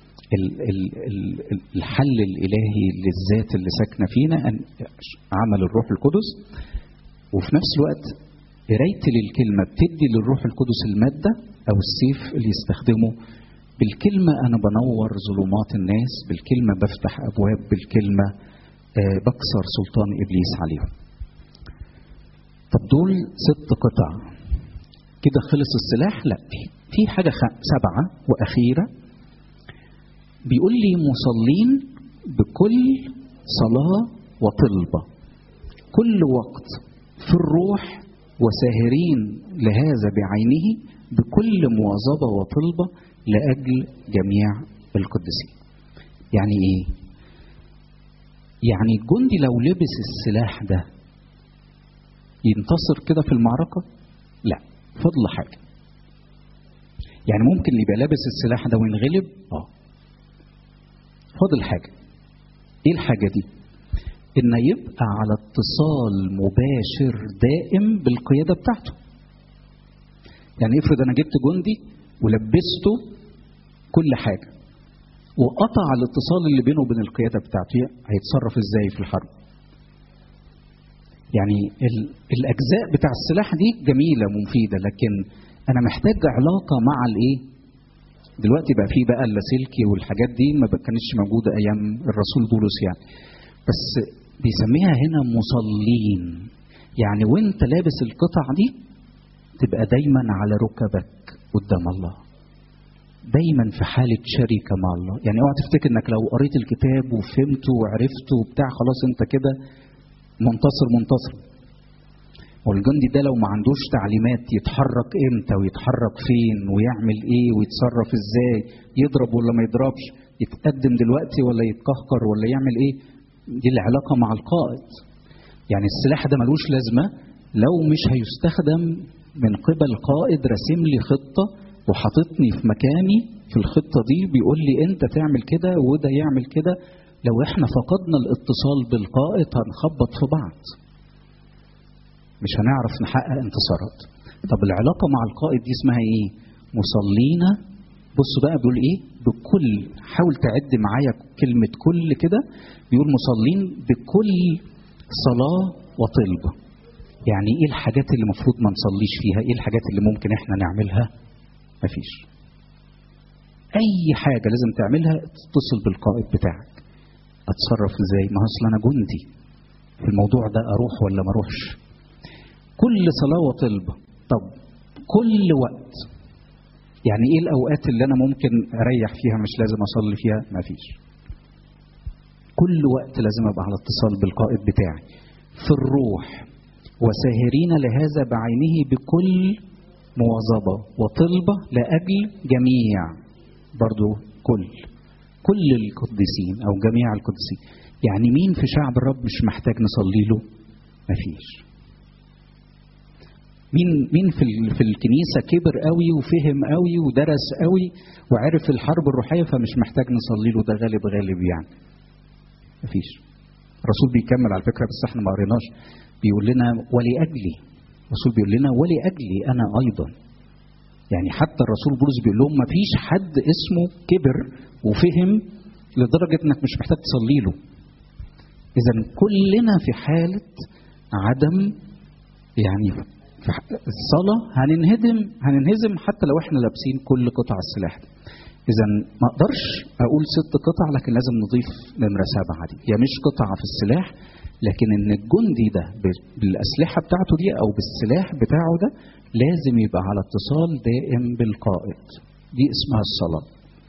الحل الالهي للذات اللي ساكنه فينا ان عمل الروح القدس وفي نفس الوقت قرايتي للكلمه بتدي للروح القدس الماده او السيف اللي يستخدمه بالكلمه انا بنور ظلمات الناس بالكلمه بفتح ابواب بالكلمه آه بكسر سلطان ابليس عليهم طب دول ست قطع كده خلص السلاح لا في حاجه سبعه واخيره بيقول لي مصلين بكل صلاة وطلبة كل وقت في الروح وساهرين لهذا بعينه بكل مواظبة وطلبة لأجل جميع القديسين يعني إيه؟ يعني الجندي لو لبس السلاح ده ينتصر كده في المعركة؟ لا فضل حاجة يعني ممكن يبقى لابس السلاح ده وينغلب؟ اه فاضل حاجة ايه الحاجة دي ان يبقى على اتصال مباشر دائم بالقيادة بتاعته يعني افرض انا جبت جندي ولبسته كل حاجة وقطع الاتصال اللي بينه وبين القيادة بتاعته هيتصرف ازاي في الحرب يعني الاجزاء بتاع السلاح دي جميلة ومفيدة لكن انا محتاج علاقة مع الايه دلوقتي بقى في بقى اللاسلكي والحاجات دي ما كانتش موجوده ايام الرسول بولس يعني بس بيسميها هنا مصلين يعني وانت لابس القطع دي تبقى دايما على ركبك قدام الله دايما في حالة شركة مع الله يعني اوعى تفتكر انك لو قريت الكتاب وفهمته وعرفته وبتاع خلاص انت كده منتصر منتصر والجندي ده لو ما عندوش تعليمات يتحرك امتى ويتحرك فين ويعمل ايه ويتصرف ازاي يضرب ولا ما يضربش يتقدم دلوقتي ولا يتكهكر ولا يعمل ايه دي العلاقة مع القائد يعني السلاح ده ملوش لازمة لو مش هيستخدم من قبل قائد راسم لي خطة وحاططني في مكاني في الخطة دي بيقول لي انت تعمل كده وده يعمل كده لو احنا فقدنا الاتصال بالقائد هنخبط في بعض مش هنعرف نحقق انتصارات طب العلاقة مع القائد دي اسمها ايه مصلين بص بقى بيقول ايه بكل حاول تعد معايا كلمة كل كده بيقول مصلين بكل صلاة وطلبة يعني ايه الحاجات اللي المفروض ما نصليش فيها ايه الحاجات اللي ممكن احنا نعملها مفيش اي حاجة لازم تعملها تتصل بالقائد بتاعك اتصرف ازاي ما اصل انا جندي في الموضوع ده اروح ولا ما اروحش كل صلاة وطلبة طب كل وقت يعني ايه الاوقات اللي انا ممكن اريح فيها مش لازم اصلي فيها مفيش كل وقت لازم ابقى على اتصال بالقائد بتاعي في الروح وساهرين لهذا بعينه بكل مواظبة وطلبة لأجل جميع برضو كل كل القديسين أو جميع القديسين يعني مين في شعب الرب مش محتاج نصلي له مفيش مين مين في ال- في الكنيسه كبر قوي وفهم قوي ودرس قوي وعرف الحرب الروحيه فمش محتاج نصلي له ده غالب غالب يعني مفيش الرسول بيكمل على فكره بس احنا ما قريناش بيقول لنا ولاجلي الرسول بيقول لنا ولاجلي انا ايضا يعني حتى الرسول بولس بيقول لهم ما فيش حد اسمه كبر وفهم لدرجه انك مش محتاج تصلي له اذا كلنا في حاله عدم يعني في ح- الصلاه هننهدم هننهزم حتى لو احنا لابسين كل قطع السلاح اذا ما اقدرش اقول ست قطع لكن لازم نضيف نمره سبعه دي هي مش قطعه في السلاح لكن ان الجندي ده ب- بالاسلحه بتاعته دي او بالسلاح بتاعه ده لازم يبقى على اتصال دائم بالقائد دي اسمها الصلاه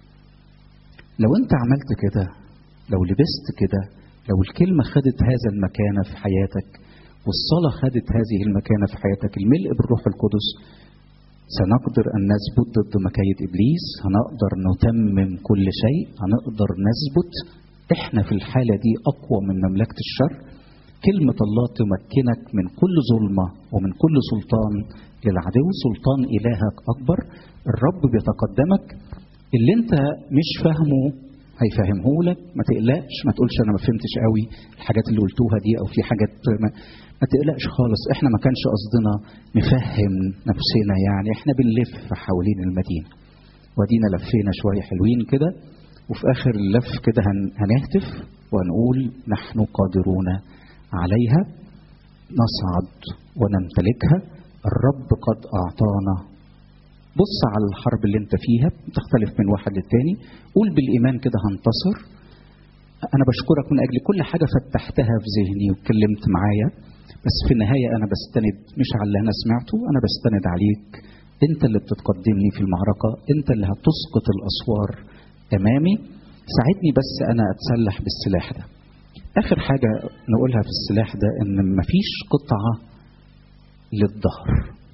لو انت عملت كده لو لبست كده لو الكلمة خدت هذا المكانة في حياتك والصلاة خدت هذه المكانة في حياتك الملء بالروح القدس سنقدر أن نثبت ضد مكايد إبليس هنقدر نتمم كل شيء هنقدر نثبت إحنا في الحالة دي أقوى من مملكة الشر كلمة الله تمكنك من كل ظلمة ومن كل سلطان للعدو سلطان إلهك أكبر الرب بيتقدمك اللي انت مش فاهمه هيفهمه لك ما تقلقش ما تقولش انا ما فهمتش قوي الحاجات اللي قلتوها دي او في حاجات ما, ما تقلقش خالص احنا ما كانش قصدنا نفهم نفسنا يعني احنا بنلف حوالين المدينه ودينا لفينا شويه حلوين كده وفي اخر اللف كده هن- هنهتف وهنقول نحن قادرون عليها نصعد ونمتلكها الرب قد اعطانا بص على الحرب اللي انت فيها بتختلف من واحد للتاني قول بالايمان كده هنتصر انا بشكرك من اجل كل حاجه فتحتها في ذهني واتكلمت معايا بس في النهايه انا بستند مش على اللي انا سمعته انا بستند عليك انت اللي بتتقدمني في المعركه انت اللي هتسقط الاسوار امامي ساعدني بس انا اتسلح بالسلاح ده اخر حاجه نقولها في السلاح ده ان مفيش قطعه للظهر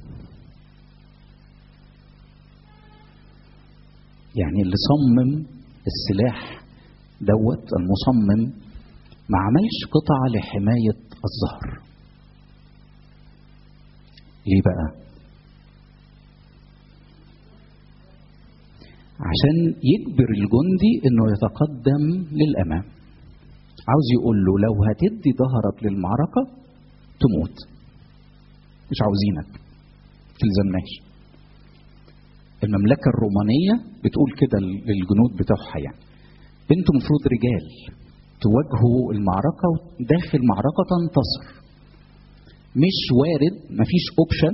يعني اللي صمم السلاح دوت المصمم ما عملش قطعة لحماية الظهر ليه بقى عشان يجبر الجندي انه يتقدم للامام عاوز يقول له لو هتدي ظهرك للمعركة تموت مش عاوزينك تلزمناش المملكة الرومانية بتقول كده للجنود بتوعها يعني انتوا المفروض رجال تواجهوا المعركة وداخل معركة تنتصر مش وارد مفيش اوبشن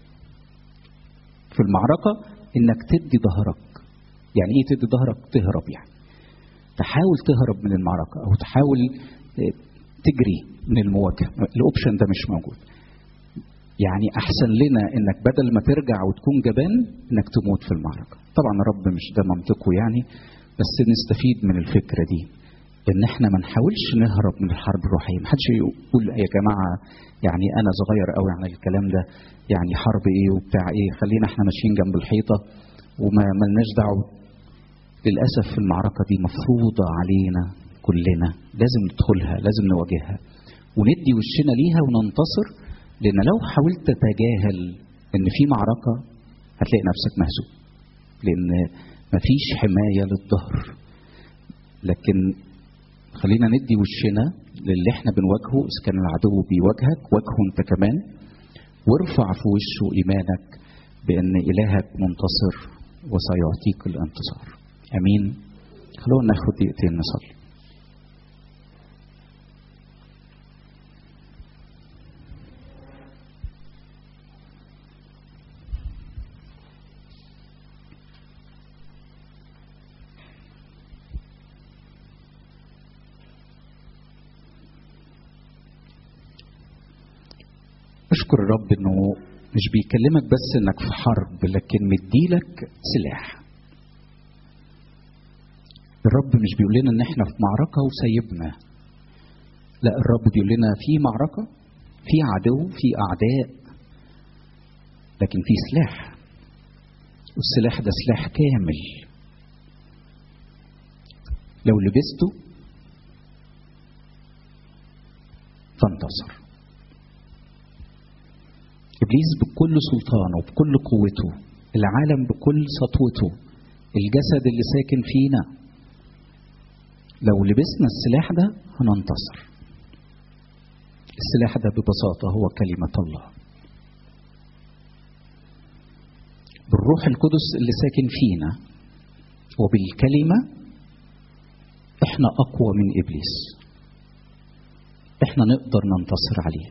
في المعركة انك تدي ظهرك يعني ايه تدي ظهرك تهرب يعني تحاول تهرب من المعركة او تحاول اه، تجري من المواجهة الاوبشن ده مش موجود يعني احسن لنا انك بدل ما ترجع وتكون جبان انك تموت في المعركه طبعا رب مش ده منطقه يعني بس نستفيد من الفكره دي ان احنا ما نحاولش نهرب من الحرب الروحيه ما حدش يقول يا جماعه يعني انا صغير قوي عن الكلام ده يعني حرب ايه وبتاع ايه خلينا احنا ماشيين جنب الحيطه وما ملناش دعوه للاسف المعركه دي مفروضه علينا كلنا لازم ندخلها لازم نواجهها وندي وشنا ليها وننتصر لان لو حاولت تتجاهل ان في معركه هتلاقي نفسك مهزوم لان مفيش حمايه للظهر لكن خلينا ندي وشنا للي احنا بنواجهه اذا كان العدو بيواجهك واجهه انت كمان وارفع في وشه ايمانك بان الهك منتصر وسيعطيك الانتصار امين خلونا ناخد دقيقتين نصلي اشكر الرب انه مش بيكلمك بس انك في حرب لكن مديلك سلاح الرب مش بيقول لنا ان احنا في معركه وسايبنا لا الرب بيقول لنا في معركه في عدو في اعداء لكن في سلاح والسلاح ده سلاح كامل لو لبسته ابليس بكل سلطانه بكل قوته العالم بكل سطوته الجسد اللي ساكن فينا لو لبسنا السلاح ده هننتصر السلاح ده ببساطه هو كلمه الله بالروح القدس اللي ساكن فينا وبالكلمه احنا اقوى من ابليس احنا نقدر ننتصر عليه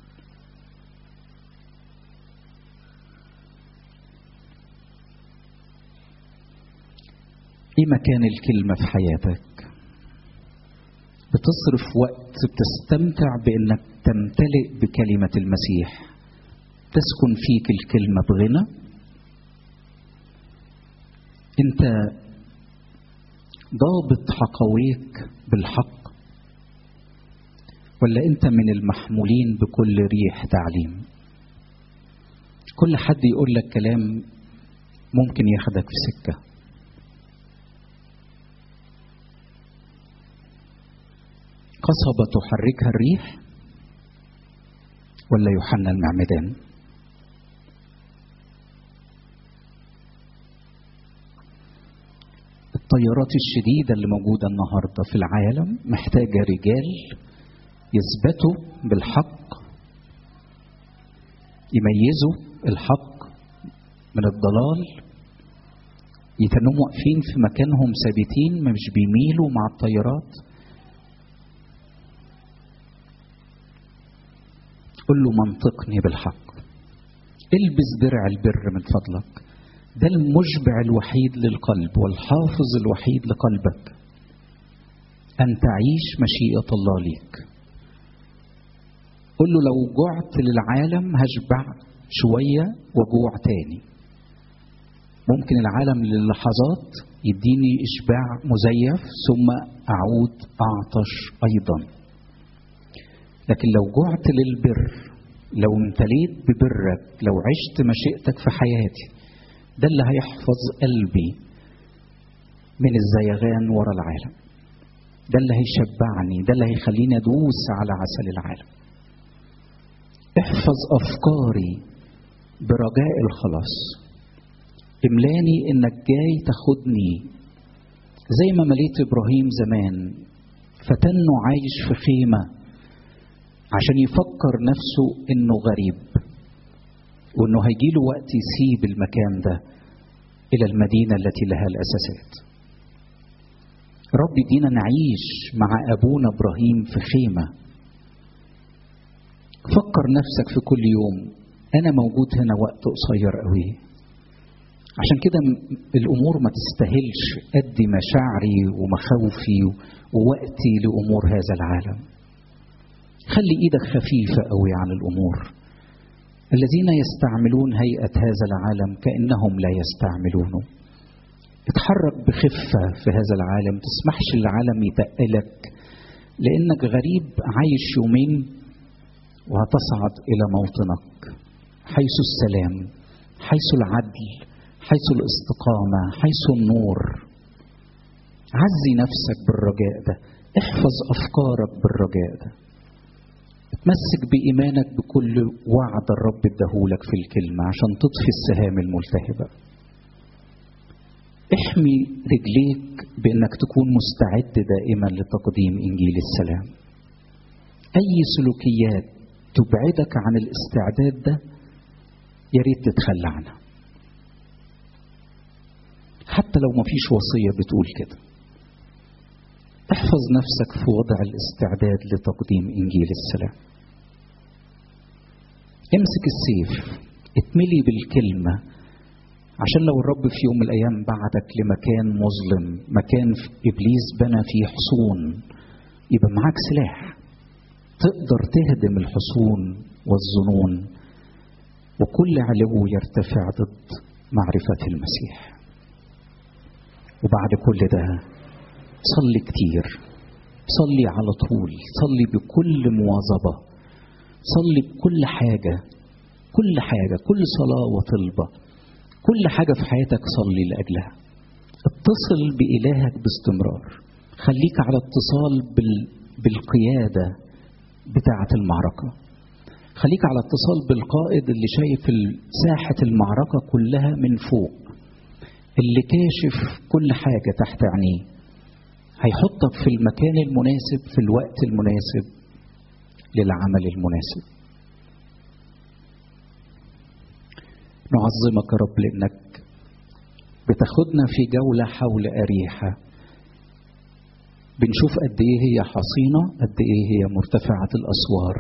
ايه مكان الكلمه في حياتك بتصرف وقت بتستمتع بانك تمتلئ بكلمه المسيح تسكن فيك الكلمه بغنى انت ضابط حقويك بالحق ولا انت من المحمولين بكل ريح تعليم كل حد يقول لك كلام ممكن ياخدك في سكه قصبة تحركها الريح ولا يوحنا المعمدان التيارات الشديدة اللي موجودة النهاردة في العالم محتاجة رجال يثبتوا بالحق يميزوا الحق من الضلال يتنهم واقفين في مكانهم ثابتين مش بيميلوا مع التيارات قل له منطقني بالحق البس درع البر من فضلك ده المشبع الوحيد للقلب والحافظ الوحيد لقلبك أن تعيش مشيئة الله ليك قل له لو جعت للعالم هشبع شوية وجوع تاني ممكن العالم للحظات يديني إشباع مزيف ثم أعود أعطش أيضا لكن لو جعت للبر لو امتليت ببرك لو عشت مشيئتك في حياتي ده اللي هيحفظ قلبي من الزيغان ورا العالم ده اللي هيشبعني ده اللي هيخليني ادوس على عسل العالم احفظ افكاري برجاء الخلاص املاني انك جاي تاخدني زي ما مليت ابراهيم زمان فتنه عايش في خيمه عشان يفكر نفسه انه غريب وانه هيجيله وقت يسيب المكان ده الى المدينه التي لها الاساسات رب يدينا نعيش مع ابونا ابراهيم في خيمه فكر نفسك في كل يوم انا موجود هنا وقت قصير قوي عشان كده الامور ما تستاهلش ادي مشاعري ومخاوفي ووقتي لامور هذا العالم خلي ايدك خفيفه قوي عن الامور الذين يستعملون هيئه هذا العالم كانهم لا يستعملونه اتحرك بخفه في هذا العالم تسمحش العالم يتقلك لانك غريب عايش يومين وهتصعد الى موطنك حيث السلام حيث العدل حيث الاستقامه حيث النور عزي نفسك بالرجاء ده احفظ افكارك بالرجاء ده تمسك بإيمانك بكل وعد الرب اداهولك في الكلمة عشان تطفي السهام الملتهبة احمي رجليك بأنك تكون مستعد دائما لتقديم إنجيل السلام أي سلوكيات تبعدك عن الاستعداد ده يا ريت تتخلى عنها حتى لو مفيش وصية بتقول كده احفظ نفسك في وضع الاستعداد لتقديم انجيل السلام امسك السيف اتملي بالكلمه عشان لو الرب في يوم من الايام بعتك لمكان مظلم مكان ابليس بنى فيه حصون يبقى معاك سلاح تقدر تهدم الحصون والظنون وكل علو يرتفع ضد معرفه المسيح وبعد كل ده صلي كتير صلي على طول صلي بكل مواظبة صلي بكل حاجة كل حاجة كل صلاة وطلبة كل حاجة في حياتك صلي لأجلها اتصل بإلهك باستمرار خليك على اتصال بال... بالقيادة بتاعة المعركة خليك على اتصال بالقائد اللي شايف ساحة المعركة كلها من فوق اللي كاشف كل حاجة تحت عينيه هيحطك في المكان المناسب في الوقت المناسب للعمل المناسب نعظمك يا رب لانك بتاخدنا في جوله حول اريحه بنشوف قد ايه هي حصينه قد ايه هي مرتفعه الاسوار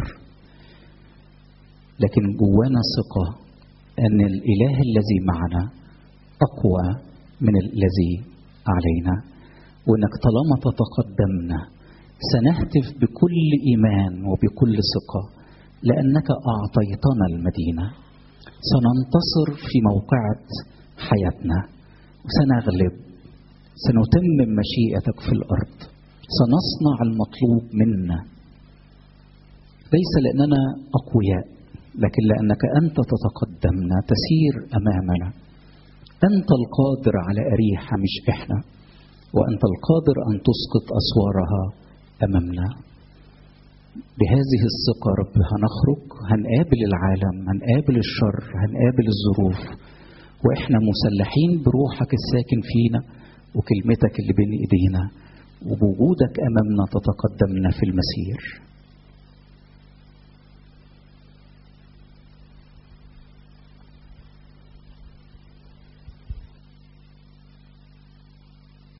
لكن جوانا ثقه ان الاله الذي معنا اقوى من الذي علينا وانك طالما تتقدمنا سنهتف بكل ايمان وبكل ثقه لانك اعطيتنا المدينه سننتصر في موقعة حياتنا وسنغلب سنتمم مشيئتك في الأرض سنصنع المطلوب منا ليس لأننا أقوياء لكن لأنك أنت تتقدمنا تسير أمامنا أنت القادر على أريحة مش إحنا وأنت القادر أن تسقط أسوارها أمامنا بهذه الثقة رب هنخرج هنقابل العالم هنقابل الشر هنقابل الظروف وإحنا مسلحين بروحك الساكن فينا وكلمتك اللي بين إيدينا وبوجودك أمامنا تتقدمنا في المسير